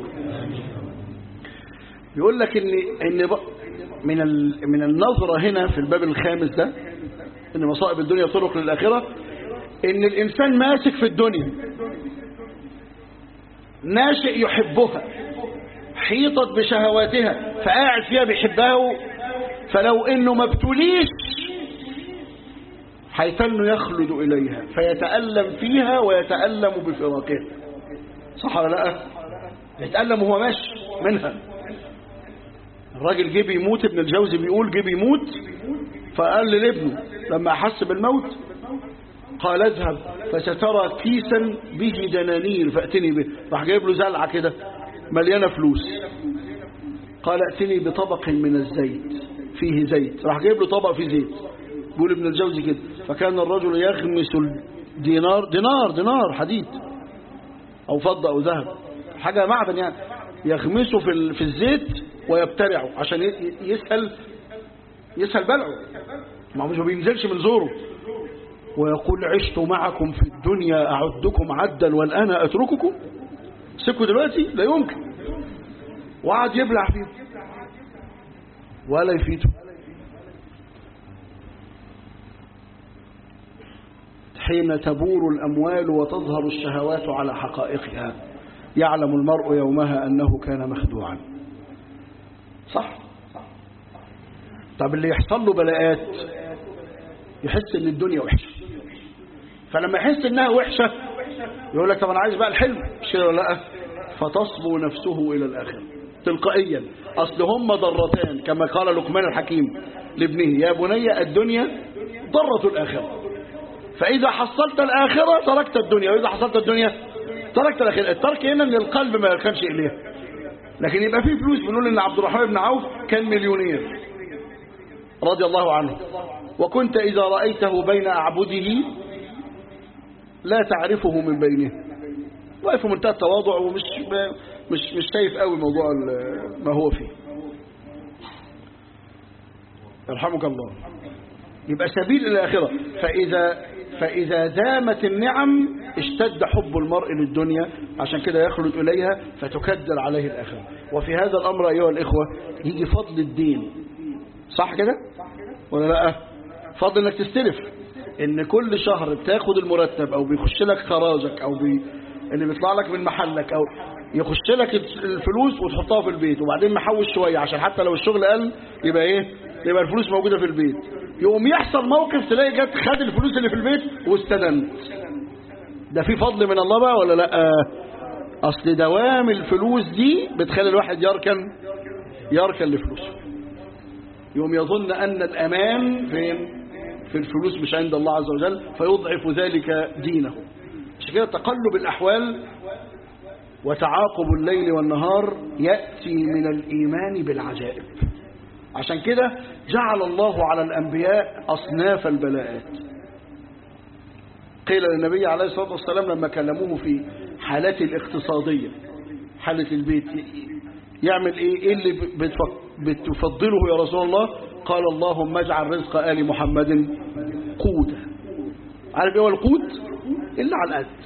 يقول لك إن, إن من, من النظرة هنا في الباب الخامس ده إن مصائب الدنيا طرق للآخرة إن الإنسان ماسك في الدنيا ناشئ يحبها حيطت بشهواتها فقاعد فيها بيحبها فلو إنه ما ابتليش حيثن يخلد إليها فيتألم فيها ويتألم بفراقها صح ولا لا يتألم وهو ماشي منها الراجل جه بيموت ابن الجوزي بيقول جه بيموت فقال لابنه لما أحس بالموت قال اذهب فسترى كيسا به دنانير فأتني به راح جايب له زلعة كده مليانة فلوس قال ائتني بطبق من الزيت فيه زيت راح جايب له طبق فيه زيت بيقول ابن الجوزي كده فكان الرجل يغمس الدينار دينار دينار حديد أو فضة أو ذهب حاجة معدن يعني يغمسه في في الزيت ويبتلعه عشان يسهل يسهل بلعه ما هو مش بينزلش من زوره ويقول عشت معكم في الدنيا أعدكم عدا والآن أترككم سكوا دلوقتي لا يمكن وقعد يبلع فيه ولا يفيده حين تبور الأموال وتظهر الشهوات على حقائقها يعلم المرء يومها أنه كان مخدوعا صح طب اللي يحصل له بلاءات يحس ان الدنيا وحشة فلما يحس انها وحشة يقول لك طب انا عايز بقى الحلم مش كده ولا لا فتصبو نفسه الى الاخره تلقائيا اصل هم ضرتان كما قال لقمان الحكيم لابنه يا بني الدنيا ضرة الاخره فاذا حصلت الاخره تركت الدنيا واذا حصلت الدنيا تركت الاخره الترك هنا ان القلب ما يركنش اليها لكن يبقى في فلوس بنقول ان عبد الرحمن بن عوف كان مليونير رضي الله عنه وكنت إذا رأيته بين أعبده لا تعرفه من بينه واقف في منتهى التواضع ومش مش مش شايف قوي موضوع ما هو فيه يرحمك الله يبقى سبيل الآخرة فإذا فإذا دامت النعم اشتد حب المرء للدنيا عشان كده يخلد إليها فتكدر عليه الآخرة وفي هذا الأمر أيها الإخوة يجي فضل الدين صح كده ولا لا فضل انك تستلف ان كل شهر بتاخد المرتب او بيخش لك خراجك او بي... اللي بيطلع لك من محلك او يخش لك الفلوس وتحطها في البيت وبعدين محوش شوية عشان حتى لو الشغل قل يبقى ايه يبقى الفلوس موجودة في البيت يقوم يحصل موقف تلاقي جت خد الفلوس اللي في البيت واستدنت ده في فضل من الله بقى ولا لا اصل دوام الفلوس دي بتخلي الواحد يركن يركن لفلوسه يوم يظن ان الامان فين في الفلوس مش عند الله عز وجل فيضعف ذلك دينه عشان كده تقلب الاحوال وتعاقب الليل والنهار يأتي من الإيمان بالعجائب عشان كده جعل الله على الأنبياء أصناف البلاءات قيل للنبي عليه الصلاة والسلام لما كلموه في حالات الاقتصادية حالة البيت يعمل ايه, إيه اللي بتفضله يا رسول الله قال اللهم اجعل رزق آل محمد قوتا عارف ايه هو القوت إلا على القد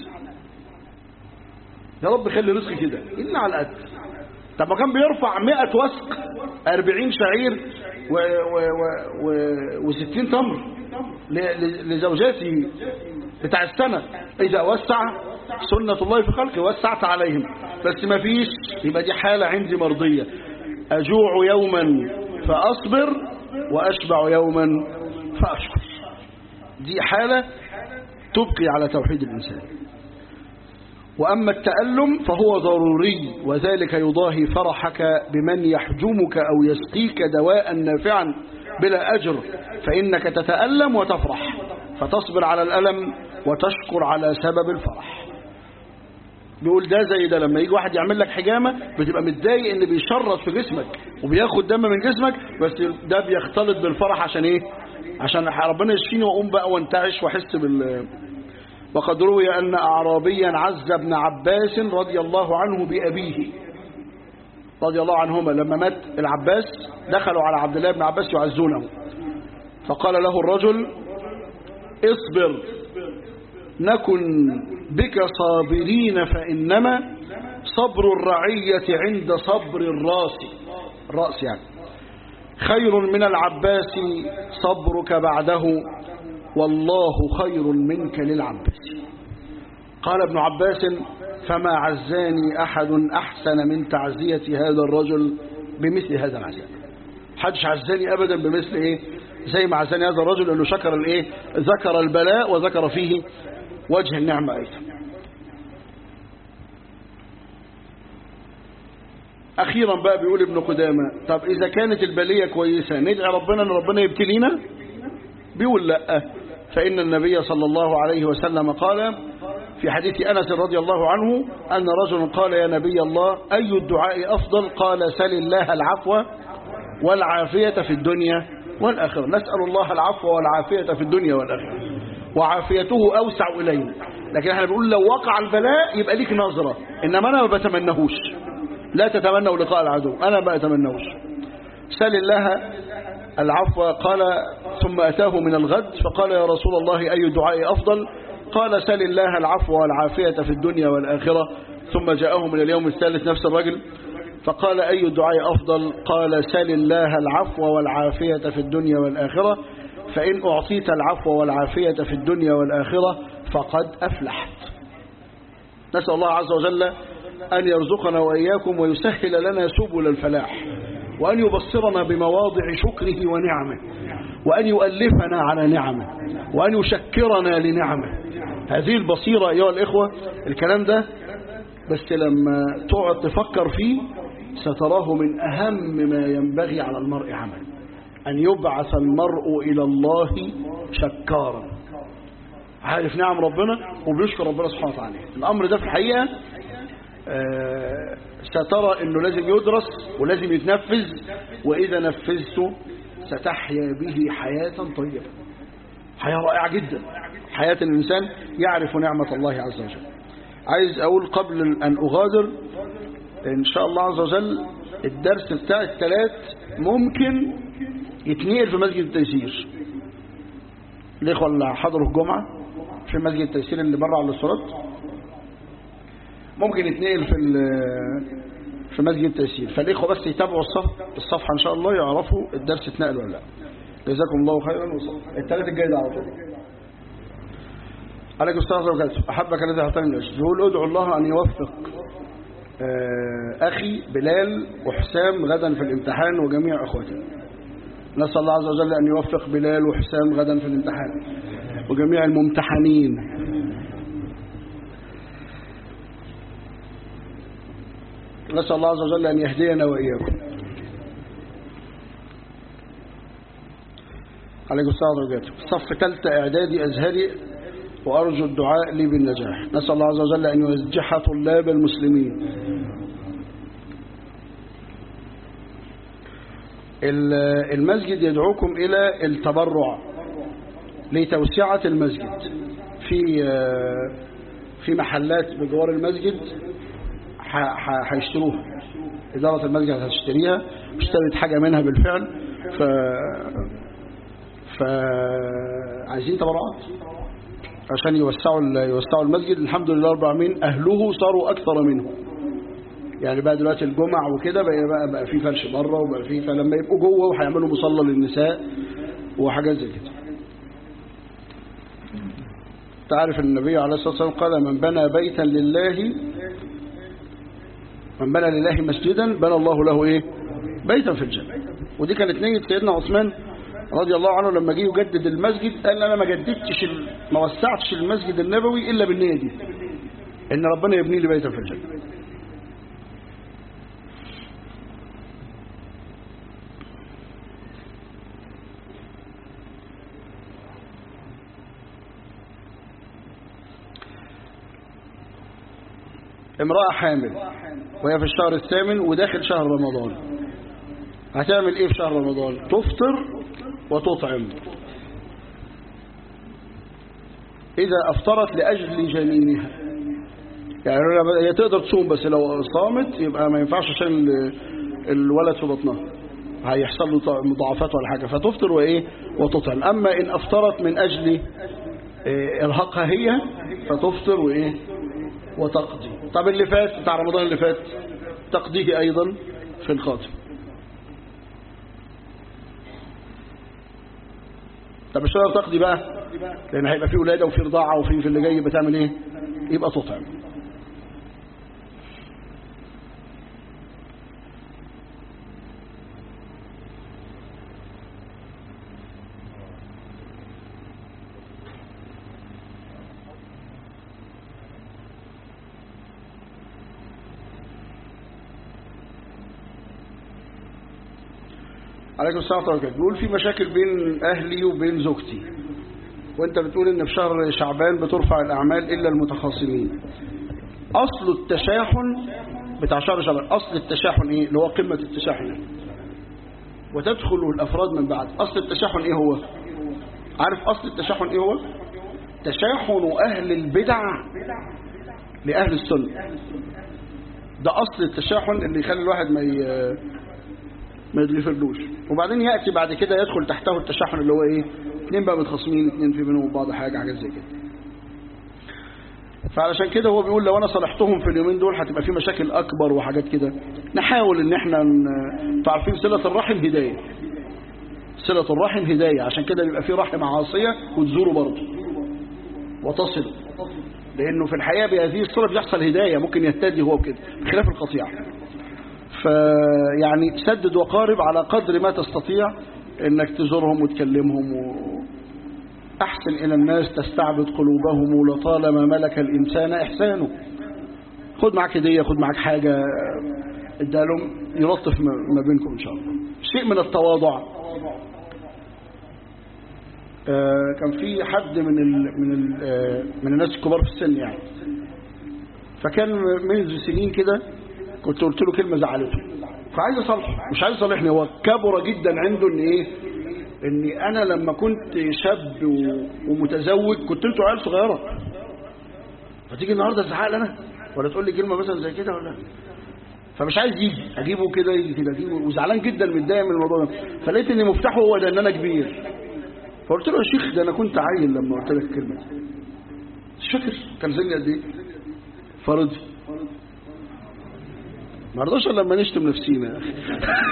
يا رب خلي رزقي كده إلا على القد طب ما كان بيرفع 100 وسق 40 شعير و و و و و60 تمر لزوجاتي بتاع السنة إذا وسع سنة الله في خلقه وسعت عليهم بس ما فيش يبقى دي حالة عندي مرضية أجوع يوما فأصبر وأشبع يوما فأشكر دي حالة تبقي على توحيد الإنسان وأما التألم فهو ضروري وذلك يضاهي فرحك بمن يحجمك أو يسقيك دواء نافعا بلا أجر فإنك تتألم وتفرح فتصبر على الألم وتشكر على سبب الفرح بيقول ده زي ده لما يجي واحد يعمل لك حجامة بتبقى متضايق ان بيشرط في جسمك وبياخد دم من جسمك بس ده بيختلط بالفرح عشان ايه عشان ربنا يشفيني واقوم بقى وانتعش واحس بال وقد روي أن أعرابيا عز ابن عباس رضي الله عنه بأبيه رضي الله عنهما لما مات العباس دخلوا على عبد الله بن عباس يعزونه فقال له الرجل اصبر نكن بك صابرين فإنما صبر الرعية عند صبر الراس الرأس يعني خير من العباس صبرك بعده والله خير منك للعباس قال ابن عباس فما عزاني أحد أحسن من تعزية هذا الرجل بمثل هذا العزاء حدش عزاني أبدا بمثل إيه زي ما عزاني هذا الرجل أنه شكر الإيه ذكر البلاء وذكر فيه وجه النعمة أيضا أخيرا بقى بيقول ابن قدامة طب إذا كانت البلية كويسة ندعي ربنا أن ربنا يبتلينا بيقول لا فإن النبي صلى الله عليه وسلم قال في حديث أنس رضي الله عنه أن رجل قال يا نبي الله أي الدعاء أفضل قال سل الله العفو والعافية في الدنيا والآخرة نسأل الله العفو والعافية في الدنيا والآخرة وعافيته أوسع إلينا لكن احنا بنقول لو وقع البلاء يبقى ليك نظرة إنما أنا ما بتمنهوش لا تتمنوا لقاء العدو أنا ما أتمنهوش سل الله العفو قال ثم أتاه من الغد فقال يا رسول الله أي دعاء أفضل قال سل الله العفو والعافية في الدنيا والآخرة ثم جاءه من اليوم الثالث نفس الرجل فقال أي الدعاء أفضل قال سل الله العفو والعافية في الدنيا والآخرة فإن أعطيت العفو والعافية في الدنيا والآخرة فقد أفلحت نسأل الله عز وجل أن يرزقنا وإياكم ويسهل لنا سبل الفلاح وأن يبصرنا بمواضع شكره ونعمه وأن يؤلفنا على نعمه وأن يشكرنا لنعمه هذه البصيرة أيها الإخوة الكلام ده بس لما تقعد تفكر فيه ستراه من أهم ما ينبغي على المرء عمل أن يبعث المرء إلى الله شكارا عارف نعم ربنا وبيشكر ربنا سبحانه وتعالى الأمر ده في الحقيقة آه سترى أنه لازم يدرس ولازم يتنفذ وإذا نفذته ستحيا به حياة طيبة حياة رائعة جدا حياة الإنسان يعرف نعمة الله عز وجل عايز أقول قبل أن أغادر إن شاء الله عز وجل الدرس بتاع الثلاث ممكن يتنقل في مسجد التيسير الإخوة اللي حضروا الجمعة في مسجد التيسير اللي بره على الصلاة ممكن يتنقل في في مسجد التيسير فالإخوة بس يتابعوا الصف الصفحة إن شاء الله يعرفوا الدرس اتنقل ولا لا جزاكم الله خيرا الثلاث الجاي ده على طول عليكم السلام ورحمة الله أحبك الذي أعطاني الأجر يقول ادعو الله أن يوفق أخي بلال وحسام غدا في الامتحان وجميع أخواتي نسأل الله عز وجل أن يوفق بلال وحسام غدا في الامتحان وجميع الممتحنين نسأل الله عز وجل أن يهدينا وإياكم عليكم السلام ورحمة الله صف ثالثة إعدادي أزهري وأرجو الدعاء لي بالنجاح نسأل الله عز وجل أن ينجح طلاب المسلمين المسجد يدعوكم إلى التبرع لتوسعة المسجد في في محلات بجوار المسجد هيشتروها إدارة المسجد هتشتريها اشترت حاجة منها بالفعل ف فعايزين تبرعات عشان يوسعوا يوسعوا المسجد الحمد لله رب العالمين أهله صاروا أكثر منه يعني بقى دلوقتي الجمع وكده بقى, بقى, بقى في فرش بره وبقى في فلما يبقوا جوه وهيعملوا مصلى للنساء وحاجات زي كده تعرف ان النبي عليه الصلاة والسلام قال من بنى بيتا لله من بنى لله مسجدا بنى الله له ايه بيتا في الجنة ودي كانت نية سيدنا عثمان رضي الله عنه لما جه يجدد المسجد قال انا ما جددتش ما وسعتش المسجد النبوي الا بالنية دي ان ربنا يبني لي بيتا في الجنة امرأة حامل وهي في الشهر الثامن وداخل شهر رمضان هتعمل ايه في شهر رمضان تفطر وتطعم اذا افطرت لاجل جنينها يعني هي تقدر تصوم بس لو صامت يبقى ما ينفعش عشان الولد في بطنها هيحصل له مضاعفات ولا حاجه فتفطر وايه وتطعم اما ان افطرت من اجل ارهاقها هي فتفطر وايه وتقضي طب اللي فات بتاع رمضان اللي فات تقضيه أيضا في الخاتم طب مش تقدر تقضي بقى لأن هيبقى في ولادة وفي رضاعة وفي في اللي جاي بتعمل ايه يبقى تطعم عليكم السلام ورحمة الله بيقول في مشاكل بين أهلي وبين زوجتي وانت بتقول ان في شهر شعبان بترفع الأعمال إلا المتخاصمين أصل التشاحن بتاع شهر شعبان أصل التشاحن إيه اللي هو قمة التشاحن وتدخل الأفراد من بعد أصل التشاحن إيه هو عارف أصل التشاحن إيه هو تشاحن أهل البدع لأهل السنة ده أصل التشاحن اللي يخلي الواحد ما ي... ما يتغفرلوش وبعدين يأتي بعد كده يدخل تحته التشحن اللي هو ايه اتنين بقى متخاصمين اتنين في بينهم وبعض حاجة حاجات زي كده فعلشان كده هو بيقول لو انا صالحتهم في اليومين دول هتبقى في مشاكل اكبر وحاجات كده نحاول ان احنا ن... تعرفين صلة الرحم هداية صلة الرحم هداية عشان كده بيبقى في رحم عاصية وتزوره برضه وتصل لانه في الحياة بهذه الصلة بيحصل هداية ممكن يهتدي هو بكده بخلاف القطيعة فيعني سدد وقارب على قدر ما تستطيع انك تزورهم وتكلمهم و... احسن الى الناس تستعبد قلوبهم لطالما ملك الانسان احسانه خد معك هديه خد معك حاجه اديها لهم يلطف ما بينكم ان شاء الله شيء من التواضع آه كان في حد من ال من ال آه من الناس الكبار في السن يعني فكان منذ سنين كده كنت قلت له كلمة زعلته فعايز اصالحه مش عايز يصالحني هو كبر جدا عنده ان ايه اني انا لما كنت شاب ومتزوج كنت انتوا عيال صغيره فتيجي النهارده تزعق انا ولا تقول لي كلمه مثلا زي كده ولا فمش عايز يجي اجيبه كده يجي كده اجيبه وزعلان جدا متضايق من الموضوع ده فلقيت ان مفتاحه هو ده ان انا كبير فقلت له يا شيخ ده انا كنت عيل لما قلت لك الكلمه دي مش فاكر كان سني قد ايه فرضي ما رضاش الا لما نشتم نفسينا يا اخي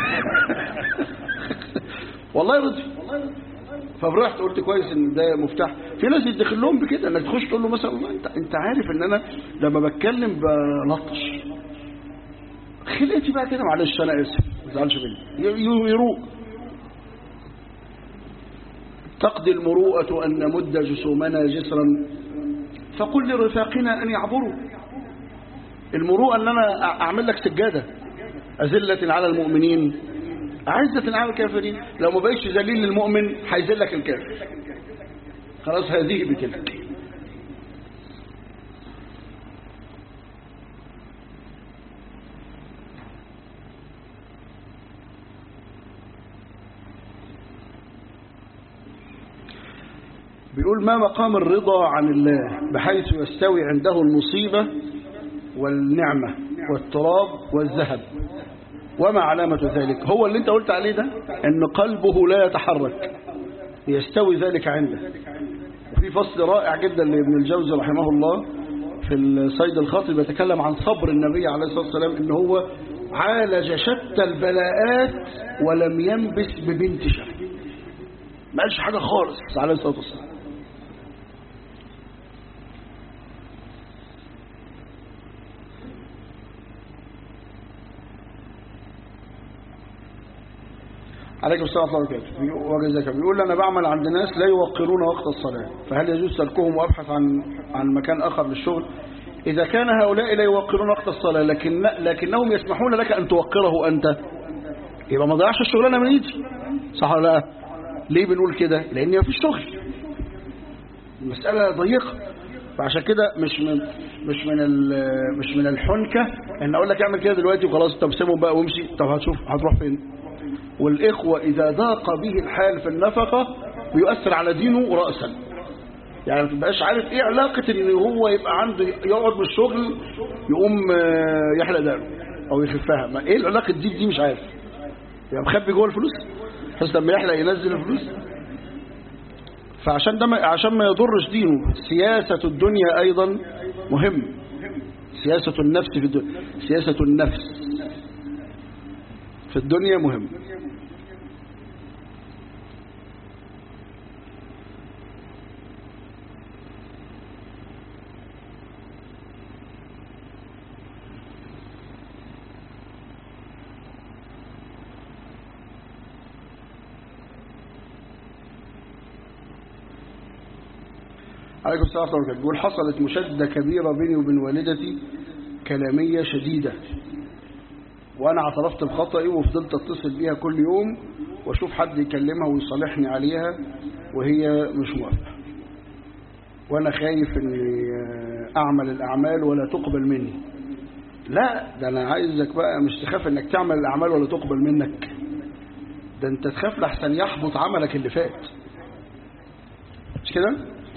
والله رضي ففرحت قلت كويس ان ده مفتاح في ناس يدخل لهم بكده انك تخش تقول له مثلا والله انت انت عارف ان انا لما بتكلم بلطش خلقتي بقى كده معلش انا اسف ما تزعلش مني ي- يروق تقضي المروءة أن نمد جسومنا جسرا فقل لرفاقنا أن يعبروا المروءة أن أنا أعمل لك سجادة أذلة على المؤمنين أعزة على الكافرين لو ما بقيتش ذليل للمؤمن هيذلك الكافر خلاص هذه بتلك بيقول ما مقام الرضا عن الله بحيث يستوي عنده المصيبة والنعمة والتراب والذهب وما علامة ذلك هو اللي انت قلت عليه ده ان قلبه لا يتحرك يستوي ذلك عنده وفي فصل رائع جدا لابن الجوزي رحمه الله في الصيد الخاطر بيتكلم عن صبر النبي عليه الصلاة والسلام ان هو عالج شتى البلاءات ولم ينبس ببنت شهر ما قالش حاجة خالص عليه الصلاة والسلام عليكم السلام ورحمة الله وبركاته وجزاك بيقول أنا بعمل عند ناس لا يوقرون وقت الصلاة فهل يجوز تركهم وأبحث عن عن مكان آخر للشغل إذا كان هؤلاء لا يوقرون وقت الصلاة لكن لكنهم يسمحون لك أن توقره أنت يبقى ما ضيعش الشغلانة من إيدي صح ولا لا ليه بنقول كده لأن مفيش شغل المسألة ضيقة فعشان كده مش من مش من ال- مش من الحنكة ان اقول لك اعمل كده دلوقتي وخلاص طب سيبهم بقى وامشي طب هتشوف هتروح فين والإخوة إذا ضاق به الحال في النفقة بيؤثر على دينه رأسا يعني ما تبقاش عارف ايه علاقة ان هو يبقى عنده يقعد من الشغل يقوم آه، يحلق دقنه او يخفها ما ايه العلاقة دي دي مش عارف يعني مخبي جوه الفلوس بس لما يحلق ينزل الفلوس فعشان ده ما عشان ما يضرش دينه سياسة الدنيا ايضا مهم سياسة النفس في الدنيا سياسة النفس في الدنيا مهم عليكم السلام ورحمة الله وبركاته بيقول حصلت مشادة كبيرة بيني وبين والدتي كلامية شديدة وأنا اعترفت بخطئي وفضلت أتصل بيها كل يوم وأشوف حد يكلمها ويصالحني عليها وهي مش موافقة وأنا خايف إني أعمل الأعمال ولا تقبل مني لا ده أنا عايزك بقى مش تخاف إنك تعمل الأعمال ولا تقبل منك ده أنت تخاف لحسن يحبط عملك اللي فات مش كده؟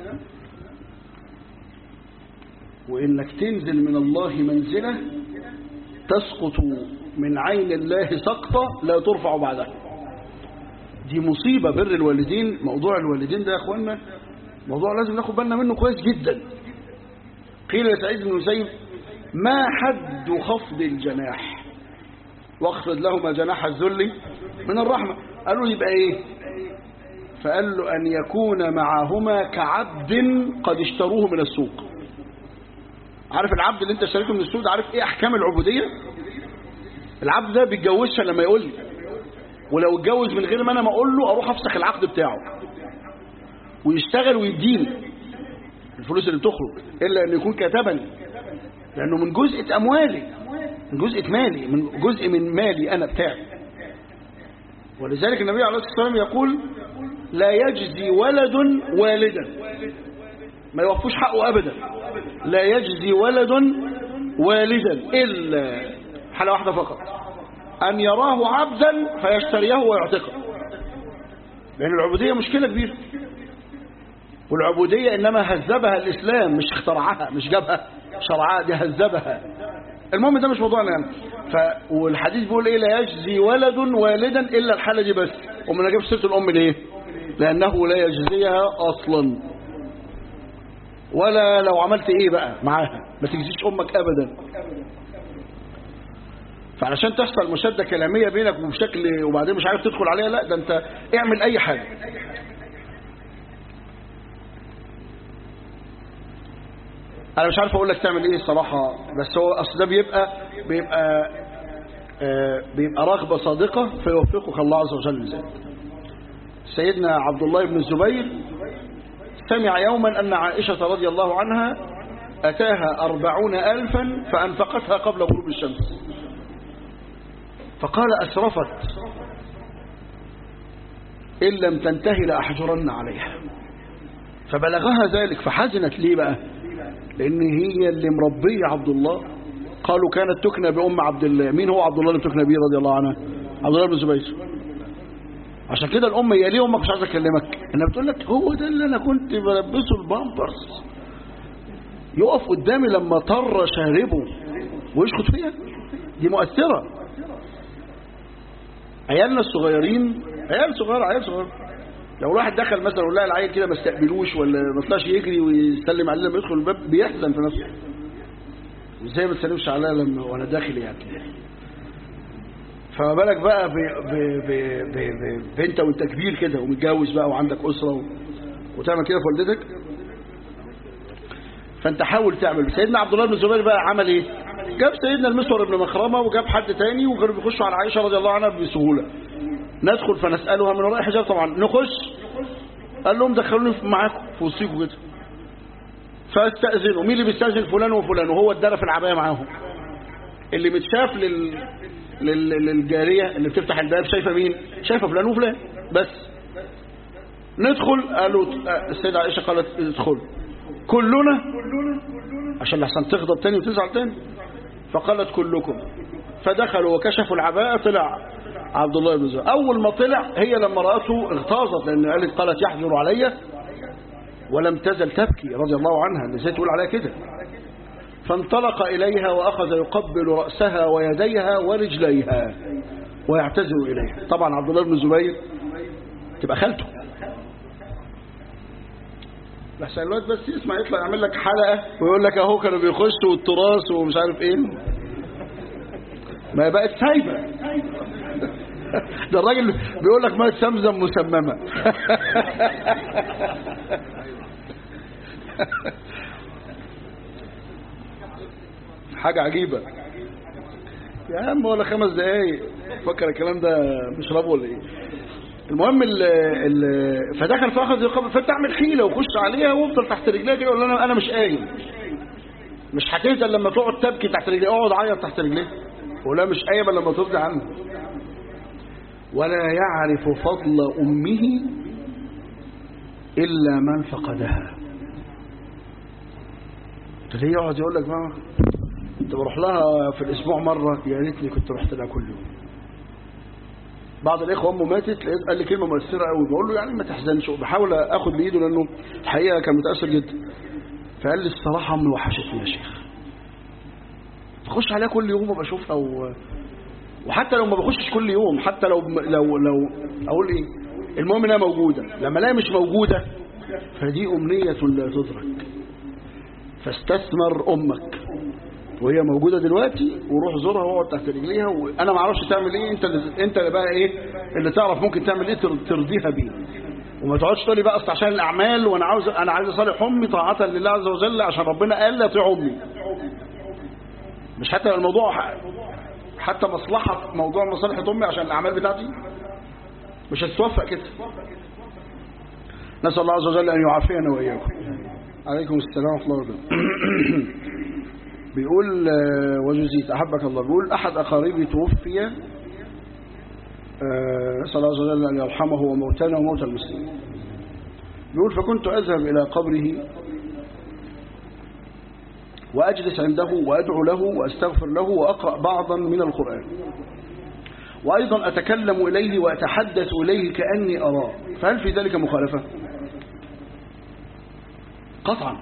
وإنك تنزل من الله منزلة تسقط من عين الله سقطة لا ترفع بعدها دي مصيبة بر الوالدين موضوع الوالدين ده يا أخوانا موضوع لازم ناخد بالنا منه كويس جدا قيل لسعيد بن المسيب ما حد خفض الجناح واخفض لهما جناح الذل من الرحمة قالوا يبقى ايه فقال له أن يكون معهما كعبد قد اشتروه من السوق عارف العبد اللي انت اشتريته من السوق ده عارف ايه احكام العبودية العبد ده بيتجوزش لما يقول لي ولو اتجوز من غير ما انا ما اقول له اروح افسخ العقد بتاعه ويشتغل ويديني الفلوس اللي بتخرج الا ان يكون كتبني لانه من جزء اموالي من جزء مالي من جزء من مالي انا بتاعي ولذلك النبي عليه الصلاه والسلام يقول لا يجزي ولد والدا ما يوفوش حقه ابدا لا يجزي ولد والدا الا حاله واحده فقط ان يراه عبدا فيشتريه ويعتقه لان العبوديه مشكله كبيره والعبوديه انما هذبها الاسلام مش اخترعها مش جابها شرعها دي هذبها المهم ده مش موضوعنا يعني ف... والحديث بيقول ايه لا يجزي ولد والدا الا الحاله دي بس ومن اجيب سيره الام ليه لانه لا يجزيها اصلا ولا لو عملت ايه بقى معاها ما تجزيش امك ابدا فعلشان تحصل مشادة كلامية بينك وبشكل وبعدين مش عارف تدخل عليها لا ده انت اعمل اي حاجة انا مش عارف اقول لك تعمل ايه الصراحة بس هو اصل ده بيبقى بيبقى آه بيبقى رغبة صادقة فيوفقك الله عز وجل لذلك سيدنا عبد الله بن الزبير سمع يوما أن عائشة رضي الله عنها أتاها أربعون ألفا فأنفقتها قبل غروب الشمس فقال أسرفت إن لم تنتهي لأحجرن عليها فبلغها ذلك فحزنت ليه بقى لأن هي اللي مربية عبد الله قالوا كانت تكنى بأم عبد الله مين هو عبد الله اللي تكنى به رضي الله عنها عبد الله بن الزبير عشان كده الأم هي ليه أمك مش عايزة أكلمك أنا بتقول لك هو ده اللي أنا كنت بلبسه البامبرز يقف قدامي لما طر شاربه ويشخط فيها دي مؤثرة عيالنا الصغيرين عيال صغيرة عيال صغيرة لو الواحد دخل مثلا ولا العيل كده ما استقبلوش ولا ما طلعش يجري ويسلم عليه لما يدخل الباب بيحزن في نفسه ازاي ما تسلمش عليا لما وانا داخل يعني فما بالك بقى ب... ب... ب... ب... ب... بنت وانت كبير كده ومتجوز بقى وعندك اسره و... وتعمل كده في والدتك فانت حاول تعمل سيدنا عبد الله بن الزبير بقى عمل ايه جاب سيدنا المسور بن مخرمه وجاب حد تاني وكانوا بيخشوا على عائشه رضي الله عنها بسهوله ندخل فنسالها من وراء حجاب طبعا نخش قال لهم دخلوني معاكم في وسطيكم كده فاستأذنوا مين اللي بيستأذن فلان وفلان وهو ادانا في العباية معاهم اللي متشاف لل... لل... للجارية اللي بتفتح الباب شايفة مين شايفة فلان وفلان بس ندخل قالوا السيدة عائشة قالت ادخل كلنا عشان لحسن تغضب تاني وتزعل تاني فقالت كلكم فدخلوا وكشفوا العباءة طلع عبد الله بن زهير أول ما طلع هي لما رأته اغتاظت لأن قالت قالت يحجر علي ولم تزل تبكي رضي الله عنها ازاي تقول عليها كده فانطلق إليها وأخذ يقبل رأسها ويديها ورجليها ويعتذر إليها طبعا عبد الله بن الزبير تبقى خالته لحسن الواد بس يسمع يطلع يعمل لك حلقة ويقول لك اهو كانوا بيخشوا والتراث ومش عارف ايه ما بقت سايبة ده الراجل بيقول لك ما سمزم مسممة حاجة عجيبة يا عم ولا خمس دقايق فكر الكلام ده مش رابه ولا ايه المهم ال ال فدخل فاخذ يقبل فتعمل حيلة وخش عليها وافضل تحت رجليها كده يقول انا انا مش قايم مش هتنزل لما تقعد تبكي تحت رجليها اقعد عيط تحت رجليها ولا مش قايم لما ترضي عنه ولا يعرف فضل امه الا من فقدها تلاقيه يقعد يقول لك ماما كنت بروح لها في الاسبوع مره يا ريتني كنت رحت لها كل يوم بعض الاخوه امه ماتت لقيت قال لي كلمه مؤثره قوي بقول له يعني ما تحزنش بحاول اخد بايده لانه الحقيقه كان متاثر جدا فقال لي الصراحه امي وحشتني يا شيخ بخش عليها كل يوم وبشوفها و... وحتى لو ما بخشش كل يوم حتى لو لو لو اقول ايه المهم انها موجوده لما الاقيها مش موجوده فدي امنيه لا تدرك فاستثمر امك وهي موجوده دلوقتي وروح زورها واقعد تحت رجليها وانا ما اعرفش تعمل ايه انت اللي انت اللي بقى ايه اللي تعرف ممكن تعمل ايه ترضيها بيه وما تقعدش تقول لي بقى اصل عشان الاعمال وانا عاوز انا عايز اصالح امي طاعه لله عز وجل عشان ربنا قال لا اطيع امي مش حتى الموضوع حتى مصلحه موضوع مصالحه امي عشان الاعمال بتاعتي مش هتتوفق كده نسال الله عز وجل ان يعافينا واياكم عليكم السلام ورحمه الله وبركاته بيقول وجزيت أحبك الله بيقول أحد أقاربي توفي نسأل الله عز وجل أن يرحمه وموتنا وموت المسلمين بيقول فكنت أذهب إلى قبره وأجلس عنده وأدعو له وأستغفر له وأقرأ بعضا من القرآن وأيضا أتكلم إليه وأتحدث إليه كأني أراه فهل في ذلك مخالفة؟ قطعا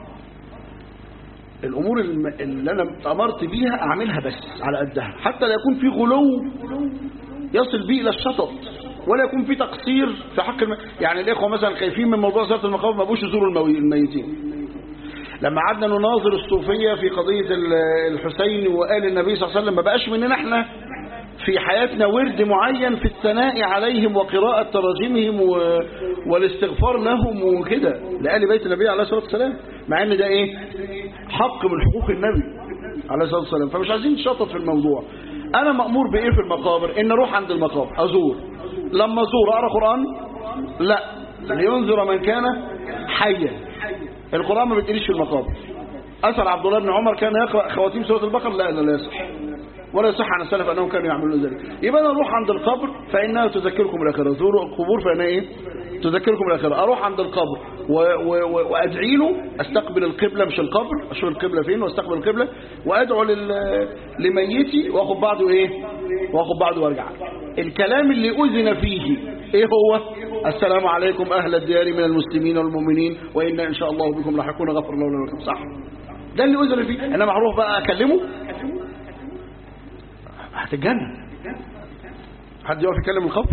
الأمور اللي أنا أمرت بيها أعملها بس على قدها حتى لا يكون في غلو يصل بي إلى الشطط ولا يكون في تقصير في حق الم... يعني الإخوة مثلا خايفين من موضوع زيارة المقابر ما بقوش يزوروا الميتين لما قعدنا نناظر الصوفية في قضية الحسين وقال النبي صلى الله عليه وسلم ما بقاش مننا احنا في حياتنا ورد معين في الثناء عليهم وقراءة تراجمهم و... والاستغفار لهم وكده لآل بيت النبي عليه الصلاة والسلام مع ان ده ايه حق من حقوق النبي عليه الصلاة والسلام فمش عايزين نشطط في الموضوع انا مأمور بايه في المقابر ان اروح عند المقابر ازور لما ازور اقرا قرآن لا لينذر من كان حيا القرآن ما بيتقريش في المقابر أثر عبد الله بن عمر كان يقرأ خواتيم سورة البقرة لا لا لا يصح ولا يصح عن السلف أنهم كانوا يعملون ذلك يبقى أنا أروح عند القبر فإنها تذكركم الآخرة زوروا القبور فإنها إيه تذكركم الآخرة أروح عند القبر و و و وأدعي له أستقبل القبلة مش القبر أشوف القبلة فين وأستقبل القبلة وأدعو لل... لميتي وأخذ بعضه إيه وأخذ بعضه وأرجع الكلام اللي أذن فيه إيه هو السلام عليكم أهل الديار من المسلمين والمؤمنين وإنا إن شاء الله بكم لاحقون غفر الله لنا ولكم صح ده اللي أذن فيه أنا معروف بقى أكلمه هتتجنن حد يقف يكلم الخبر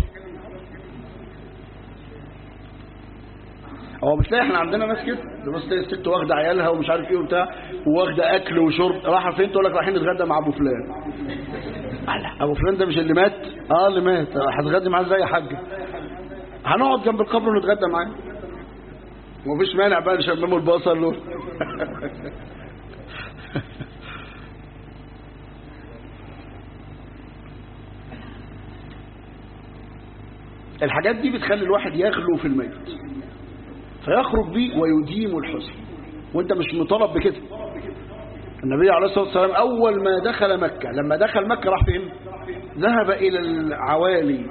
هو بتلاقي احنا عندنا ناس كده بس تلاقي الست واخده عيالها ومش عارف ايه وبتاع واخده اكل وشرب رايحه فين تقول لك رايحين نتغدى مع ابو فلان ابو فلان ده مش اللي مات اه اللي مات هتغدي معاه ازاي يا حاج هنقعد جنب القبر ونتغدى معاه ومفيش مانع بقى نشممه البصل و... الحاجات دي بتخلي الواحد يغلو في الميت فيخرج بيه ويديم الحزن وانت مش مطالب بكده النبي عليه الصلاة والسلام أول ما دخل مكة لما دخل مكة راح فين ذهب إلى العوالي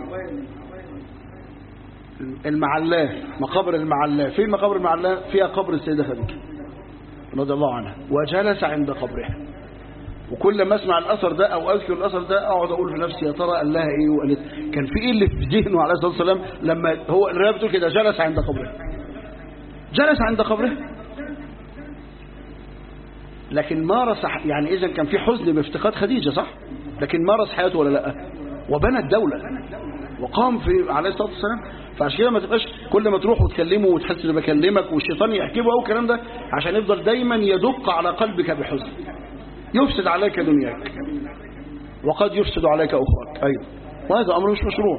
المعلاه مقابر المعلاه فين مقابر المعلاه فيها قبر السيدة خديجة رضي الله عنها وجلس عند قبرها وكل ما اسمع الاثر ده او اذكر الاثر ده اقعد اقول في نفسي يا ترى قال لها ايه وقالت كان في ايه اللي في ذهنه عليه الصلاه والسلام لما هو الروايه بتقول كده جلس عند قبرها جلس عند قبرها لكن مارس يعني اذا كان في حزن بافتقاد خديجه صح لكن مارس حياته ولا لا وبنى الدوله وقام في عليه الصلاه والسلام فعشان كده ما تبقاش كل ما تروح وتكلمه وتحس ان بكلمك والشيطان يحكيه او الكلام ده عشان يفضل دايما يدق على قلبك بحزن يفسد عليك دنياك وقد يفسد عليك اخراك ايضا وهذا امر مش مشروع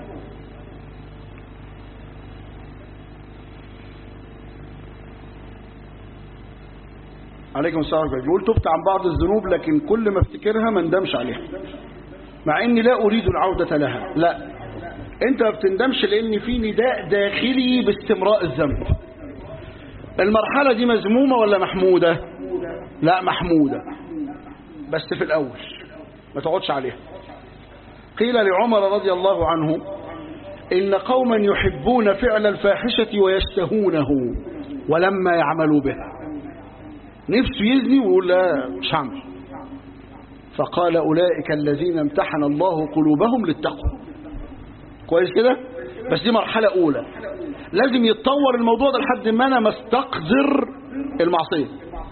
عليكم السلام عليكم يقول تبت عن بعض الذنوب لكن كل ما افتكرها ما ندمش عليها مع اني لا اريد العودة لها لا انت ما بتندمش لان في نداء داخلي باستمراء الذنب المرحلة دي مذمومة ولا محمودة لا محمودة بس في الاول ما تقعدش عليها قيل لعمر رضي الله عنه إن قوما يحبون فعل الفاحشة ويشتهونه ولما يعملوا بها نفسه يزني ويقول لا مش هعمل فقال أولئك الذين امتحن الله قلوبهم للتقوى كويس كده بس دي مرحلة أولى لازم يتطور الموضوع ده لحد ما أنا مستقذر المعصية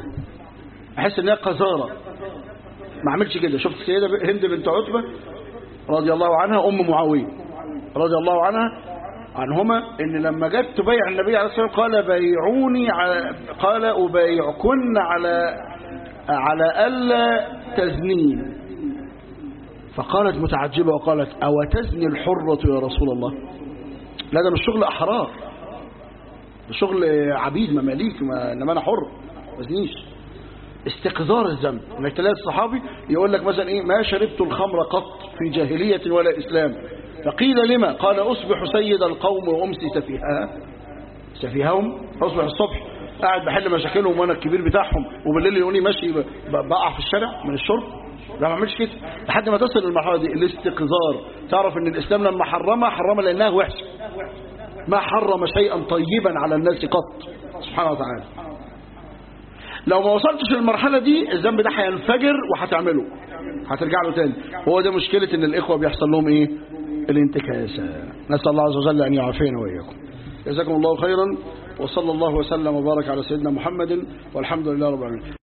أحس إنها قذارة ما عملش كده شفت السيدة هند بنت عتبة رضي الله عنها أم معاوية رضي الله عنها عنهما ان لما جت تبايع النبي عليه الصلاه والسلام قال بايعوني على قال ابايعكن على على الا تزنين فقالت متعجبه وقالت او تزني الحره يا رسول الله لا ده مش شغل احرار ده شغل عبيد مماليك ما انما انا حر ما ازنيش استقذار الذنب انك تلاقي الصحابي يقول لك مثلا ايه ما شربت الخمر قط في جاهليه ولا اسلام فقيل لما قال أصبح سيد القوم وأمسي سفيهها سفيههم أصبح الصبح قاعد بحل مشاكلهم وأنا الكبير بتاعهم وبالليل يقولي ماشي بقع في الشارع من الشرب لا ما عملش كده لحد ما تصل للمرحلة دي الاستقذار تعرف ان الإسلام لما حرمها حرمها لأنها وحشة ما حرم شيئا طيبا على الناس قط سبحانه وتعالى لو ما وصلتش للمرحلة دي الذنب ده هينفجر وهتعمله هترجع له تاني هو ده مشكلة ان الإخوة بيحصل لهم ايه الانتكاسة نسأل الله عز وجل أن يعافينا وإياكم جزاكم الله خيرا وصلى الله وسلم وبارك على سيدنا محمد والحمد لله رب العالمين